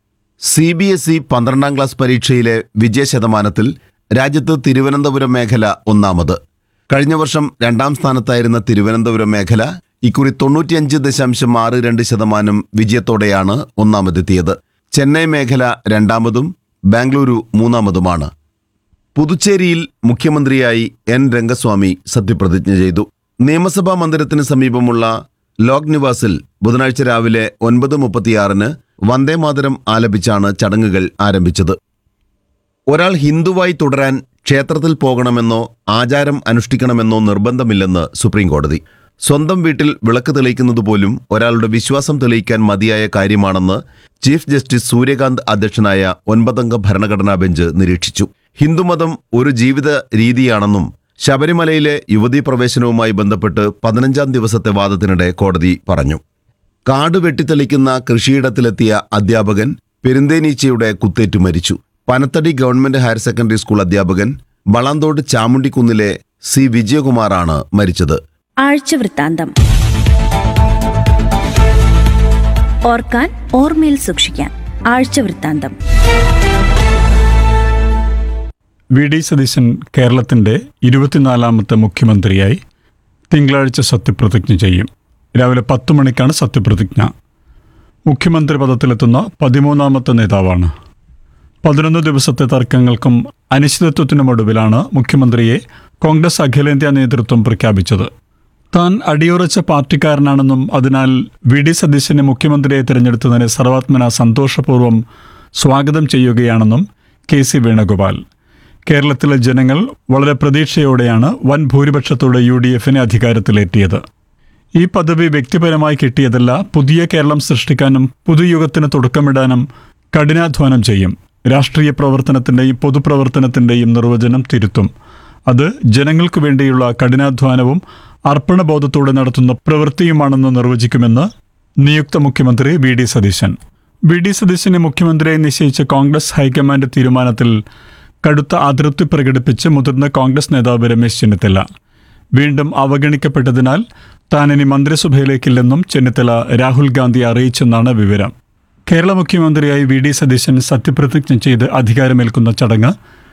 സി ബി എസ് ഇ പന്ത്രണ്ടാം ക്ലാസ് പരീക്ഷയിലെ വിജയശതമാനത്തിൽ രാജ്യത്ത് തിരുവനന്തപുരം മേഖല ഒന്നാമത് കഴിഞ്ഞ വർഷം രണ്ടാം സ്ഥാനത്തായിരുന്ന തിരുവനന്തപുരം മേഖല ഇക്കുറി തൊണ്ണൂറ്റിയഞ്ച് ദശാംശം ആറ് രണ്ട് ശതമാനം വിജയത്തോടെയാണ് ഒന്നാമതെത്തിയത് ചെന്നൈ മേഖല രണ്ടാമതും ബാംഗ്ലൂരു മൂന്നാമതുമാണ് പുതുച്ചേരിയിൽ മുഖ്യമന്ത്രിയായി എൻ രംഗസ്വാമി സത്യപ്രതിജ്ഞ ചെയ്തു നിയമസഭാ മന്ദിരത്തിന് സമീപമുള്ള ലോക് നിവാസിൽ ബുധനാഴ്ച രാവിലെ ഒൻപത് മുപ്പത്തിയാറിന് വന്ദേമാതരം ആലപിച്ചാണ് ചടങ്ങുകൾ ആരംഭിച്ചത് ഒരാൾ ഹിന്ദുവായി തുടരാൻ ക്ഷേത്രത്തിൽ പോകണമെന്നോ ആചാരം അനുഷ്ഠിക്കണമെന്നോ നിർബന്ധമില്ലെന്ന് സുപ്രീം കോടതി സ്വന്തം വീട്ടിൽ വിളക്ക് തെളിയിക്കുന്നത് പോലും ഒരാളുടെ വിശ്വാസം തെളിയിക്കാൻ മതിയായ കാര്യമാണെന്ന് ചീഫ് ജസ്റ്റിസ് സൂര്യകാന്ത് അധ്യക്ഷനായ ഒൻപതംഗ ഭരണഘടനാ ബെഞ്ച് നിരീക്ഷിച്ചു ഹിന്ദുമതം ഒരു ജീവിത രീതിയാണെന്നും ശബരിമലയിലെ യുവതീ പ്രവേശനവുമായി ബന്ധപ്പെട്ട് പതിനഞ്ചാം ദിവസത്തെ വാദത്തിനിടെ കോടതി പറഞ്ഞു കാട് വെട്ടിത്തെളിക്കുന്ന കൃഷിയിടത്തിലെത്തിയ അധ്യാപകൻ പെരുന്തേനീച്ചയുടെ കുത്തേറ്റു മരിച്ചു Panathady government higher secondary school അധ്യാപകൻ വളാന്തോട് ചാമുണ്ടിക്കുന്നിലെ സി വിജയകുമാറാണ് മരിച്ചത് ആഴ്ചവൃത്താന്തം ഓർക്കാൻ ഓർമ്മയിൽ സൂക്ഷിക്കാൻ ആഴ്ചവൃത്താന്തം വി ഡി സതീശൻ കേരളത്തിന്റെ ഇരുപത്തിനാലാമത്തെ മുഖ്യമന്ത്രിയായി തിങ്കളാഴ്ച സത്യപ്രതിജ്ഞ ചെയ്യും രാവിലെ പത്ത് മണിക്കാണ് സത്യപ്രതിജ്ഞ മുഖ്യമന്ത്രി പദത്തിലെത്തുന്ന പതിമൂന്നാമത്തെ നേതാവാണ് പതിനൊന്ന് ദിവസത്തെ തർക്കങ്ങൾക്കും അനിശ്ചിതത്വത്തിനുമൊടുവിലാണ് മുഖ്യമന്ത്രിയെ കോൺഗ്രസ് അഖിലേന്ത്യാ നേതൃത്വം പ്രഖ്യാപിച്ചത് താൻ അടിയുറച്ച പാർട്ടിക്കാരനാണെന്നും അതിനാൽ വി ഡി സതീശനെ മുഖ്യമന്ത്രിയെ തിരഞ്ഞെടുത്തതിനെ സർവാത്മന സന്തോഷപൂർവ്വം സ്വാഗതം ചെയ്യുകയാണെന്നും കെ സി വേണുഗോപാൽ കേരളത്തിലെ ജനങ്ങൾ വളരെ പ്രതീക്ഷയോടെയാണ് വൻ ഭൂരിപക്ഷത്തോടെ യു ഡി എഫിനെ അധികാരത്തിലേറ്റിയത് ഈ പദവി വ്യക്തിപരമായി കിട്ടിയതല്ല പുതിയ കേരളം സൃഷ്ടിക്കാനും പുതുയുഗത്തിന് തുടക്കമിടാനും കഠിനാധ്വാനം ചെയ്യും രാഷ്ട്രീയ പ്രവർത്തനത്തിൻ്റെയും പൊതുപ്രവർത്തനത്തിൻ്റെയും നിർവചനം തിരുത്തും അത് ജനങ്ങൾക്കു വേണ്ടിയുള്ള കഠിനാധ്വാനവും അർപ്പണബോധത്തോടെ നടത്തുന്ന പ്രവൃത്തിയുമാണെന്ന് നിർവചിക്കുമെന്ന് നിയുക്ത മുഖ്യമന്ത്രി V D Satheesan V D സതീശനെ മുഖ്യമന്ത്രിയെ നിശ്ചയിച്ച കോൺഗ്രസ് ഹൈക്കമാൻഡ് തീരുമാനത്തിൽ കടുത്ത അതൃപ്തി പ്രകടിപ്പിച്ച് മുതിർന്ന കോൺഗ്രസ് നേതാവ് രമേശ് ചെന്നിത്തല വീണ്ടും അവഗണിക്കപ്പെട്ടതിനാൽ താൻ ഇനി മന്ത്രിസഭയിലേക്കില്ലെന്നും ചെന്നിത്തല രാഹുൽ ഗാന്ധി അറിയിച്ചെന്നാണ് വിവരം കേരള മുഖ്യമന്ത്രിയായി വി ഡി സതീശൻ സത്യപ്രതിജ്ഞ ചെയ്ത് അധികാരമേൽക്കുന്ന ചടങ്ങ്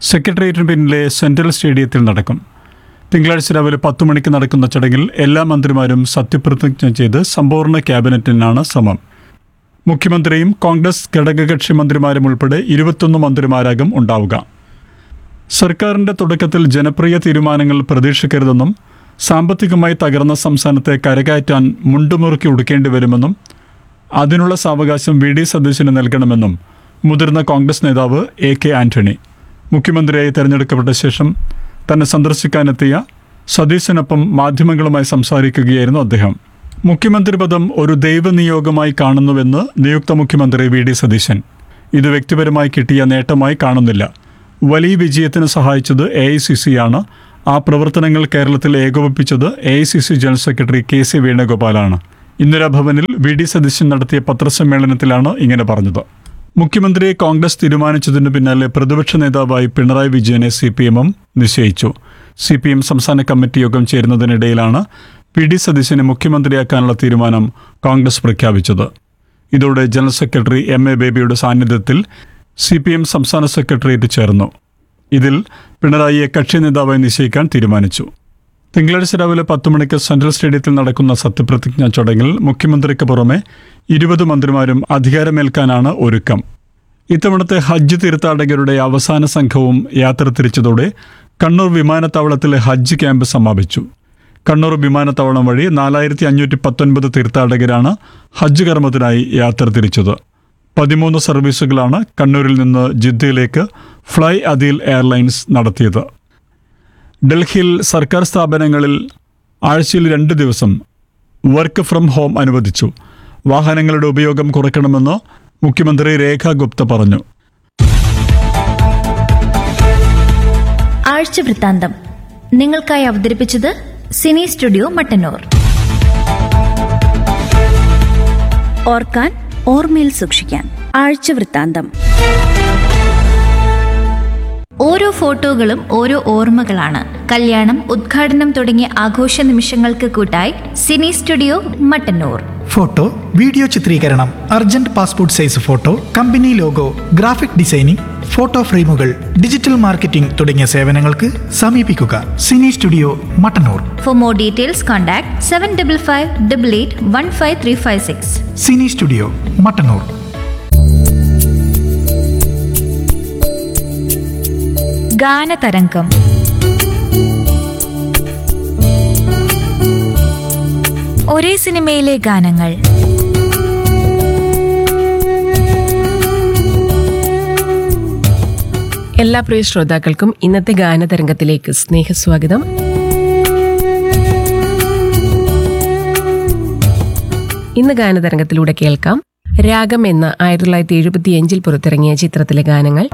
സെക്രട്ടേറിയറ്റിന് പിന്നിലെ സെൻട്രൽ സ്റ്റേഡിയത്തിൽ നടക്കും തിങ്കളാഴ്ച രാവിലെ പത്ത് മണിക്ക് നടക്കുന്ന ചടങ്ങിൽ എല്ലാ മന്ത്രിമാരും സത്യപ്രതിജ്ഞ ചെയ്ത് സമ്പൂർണ്ണ ക്യാബിനറ്റിനാണ് ശ്രമം മുഖ്യമന്ത്രിയും കോൺഗ്രസ് ഘടകകക്ഷി മന്ത്രിമാരും ഉൾപ്പെടെ ഇരുപത്തൊന്ന് മന്ത്രിമാരാകും ഉണ്ടാവുക സർക്കാരിന്റെ തുടക്കത്തിൽ ജനപ്രിയ തീരുമാനങ്ങൾ പ്രതീക്ഷിക്കരുതെന്നും സാമ്പത്തികമായി തകർന്ന സംസ്ഥാനത്തെ കരകയറ്റാൻ മുണ്ടുമുറുക്കി ഉടുക്കേണ്ടി വരുമെന്നും അതിനുള്ള സാവകാശം വി ഡി സതീശന് നൽകണമെന്നും മുതിർന്ന കോൺഗ്രസ് നേതാവ് എ കെ ആന്റണി മുഖ്യമന്ത്രിയായി തെരഞ്ഞെടുക്കപ്പെട്ട ശേഷം തന്നെ സന്ദർശിക്കാനെത്തിയ സതീശനൊപ്പം മാധ്യമങ്ങളുമായി സംസാരിക്കുകയായിരുന്നു അദ്ദേഹം മുഖ്യമന്ത്രി പദം ഒരു ദൈവനിയോഗമായി കാണുന്നുവെന്ന് നിയുക്ത മുഖ്യമന്ത്രി വി ഡി സതീശൻ ഇത് വ്യക്തിപരമായി കിട്ടിയ നേട്ടമായി കാണുന്നില്ല വലിയ വിജയത്തിന് സഹായിച്ചത് എ ഐ സി സി ആണ് ആ പ്രവർത്തനങ്ങൾ കേരളത്തിൽ ഏകോപിപ്പിച്ചത് A I C C general secretary K C വേണുഗോപാലാണ് ഇന്ദിരാഭവനിൽ വി ഡി സതീശൻ നടത്തിയ പത്രസമ്മേളനത്തിലാണ് ഇങ്ങനെ പറഞ്ഞത് മുഖ്യമന്ത്രിയെ കോൺഗ്രസ് തീരുമാനിച്ചതിനു പിന്നാലെ പ്രതിപക്ഷ നേതാവായി പിണറായി വിജയനെ സി പി എമ്മും നിശ്ചയിച്ചു സി പി എം സംസ്ഥാന കമ്മിറ്റി യോഗം ചേരുന്നതിനിടയിലാണ് പി ഡി സതീശനെ മുഖ്യമന്ത്രിയാക്കാനുള്ള തീരുമാനം കോൺഗ്രസ് പ്രഖ്യാപിച്ചത് ഇതോടെ ജനറൽ സെക്രട്ടറി എം എ ബേബിയുടെ സാന്നിധ്യത്തിൽ സി പി എം സംസ്ഥാന സെക്രട്ടേറിയറ്റ് ചേർന്നു ഇതിൽ പിണറായിയെ കക്ഷി നേതാവായി നിശ്ചയിക്കാൻ തീരുമാനിച്ചു തിങ്കളാഴ്ച രാവിലെ പത്ത് മണിക്ക് സെൻട്രൽ സ്റ്റേഡിയത്തിൽ നടക്കുന്ന സത്യപ്രതിജ്ഞാ ചടങ്ങിൽ മുഖ്യമന്ത്രിക്ക് പുറമെ ഇരുപത് മന്ത്രിമാരും അധികാരമേൽക്കാനാണ് ഒരുക്കം ഇത്തവണത്തെ ഹജ്ജ് തീർത്ഥാടകരുടെ അവസാന സംഘവും യാത്ര തിരിച്ചതോടെ കണ്ണൂർ വിമാനത്താവളത്തിലെ ഹജ്ജ് ക്യാമ്പ് സമാപിച്ചു കണ്ണൂർ വിമാനത്താവളം വഴി നാലായിരത്തി അഞ്ഞൂറ്റി പത്തൊൻപത് തീർത്ഥാടകരാണ് ഹജ്ജ് കർമ്മത്തിനായി യാത്ര തിരിച്ചത് പതിമൂന്ന് സർവീസുകളാണ് കണ്ണൂരിൽ നിന്ന് ജിദ്ദയിലേക്ക് ഫ്ലൈ അദീൽ എയർലൈൻസ് നടത്തിയത് ഡൽഹിയിൽ സർക്കാർ സ്ഥാപനങ്ങളിൽ ആഴ്ചയിൽ രണ്ട് ദിവസം വർക്ക് ഫ്രം ഹോം അനുവദിച്ചു വാഹനങ്ങളുടെ ഉപയോഗം കുറയ്ക്കണമെന്ന് മുഖ്യമന്ത്രി രേഖ ഗുപ്ത പറഞ്ഞു ആഴ്ച വൃത്താന്തം നിങ്ങൾക്കായി അവതരിപ്പിച്ചത് സിനി സ്റ്റുഡിയോ മട്ടന്നൂർ ഓർക്കാൻ ഓർമ്മയിൽ സൂക്ഷിക്കാൻ ആഴ്ച വൃത്താന്തം ഓരോ ഫോട്ടോകളും ഓരോ ഓർമ്മകളാണ് കല്യാണം ഉദ്ഘാടനം തുടങ്ങിയ ആഘോഷ നിമിഷങ്ങൾക്ക് കൂട്ടായി cine studio Mattannur photo video ചിത്രീകരണം urgent passport size photo company logo graphic designing photo ഫ്രെയിമുകൾ ഡിജിറ്റൽ മാർക്കറ്റിംഗ് തുടങ്ങിയ സേവനങ്ങൾക്ക് സമീപിക്കുക cine studio Mattannur for more details contact seven double five double eight one five three five six cine studio Mattannur ഗാനതരംഗം ഒരേ സിനിമയിലെ ഗാനങ്ങൾ എല്ലാ പ്രിയ ശ്രോതാക്കൾക്കും ഇന്നത്തെ ഗാനതരംഗത്തിലേക്ക് സ്നേഹസ്വാഗതം ഇന്ന് ഗാനതരംഗത്തിലൂടെ കേൾക്കാം രാഗം എന്ന ആയിരത്തി തൊള്ളായിരത്തി എഴുപത്തിയഞ്ചിൽ പുറത്തിറങ്ങിയ ചിത്രത്തിലെ ഗാനങ്ങൾ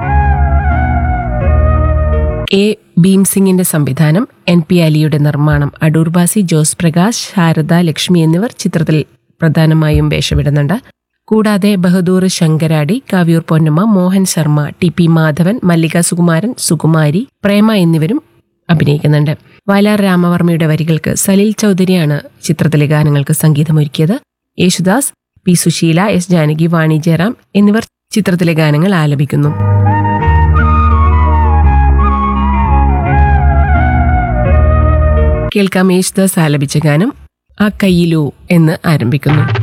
എ ഭീംസിംഗിന്റെ സംവിധാനം എൻ പി അലിയുടെ നിർമ്മാണം അടൂർ ബാസി ജോസ് പ്രകാശ് ശാരദ ലക്ഷ്മി എന്നിവർ ചിത്രത്തിൽ പ്രധാനമായും വേഷമിടുന്നുണ്ട് കൂടാതെ ബഹദൂർ ശങ്കരാടി കാവ്യൂർ പൊന്നമ്മ മോഹൻ ശർമ്മ ടി പി മാധവൻ മല്ലിക സുകുമാരൻ സുകുമാരി പ്രേമ എന്നിവരും അഭിനയിക്കുന്നുണ്ട് വയലാർ രാമവർമ്മയുടെ വരികൾക്ക് സലിൽ ചൗധരിയാണ് ചിത്രത്തിലെ ഗാനങ്ങൾക്ക് സംഗീതമൊരുക്കിയത് യേശുദാസ് പി സുശീല എസ് ജാനകി വാണി ജയറാം എന്നിവർ ചിത്രത്തിലെ ഗാനങ്ങൾ ആലപിക്കുന്നു കേൾക്കാം യേശുദാസ് ആലപിച്ച ഗാനം ആ കയ്യിലോ എന്ന് ആരംഭിക്കുന്നു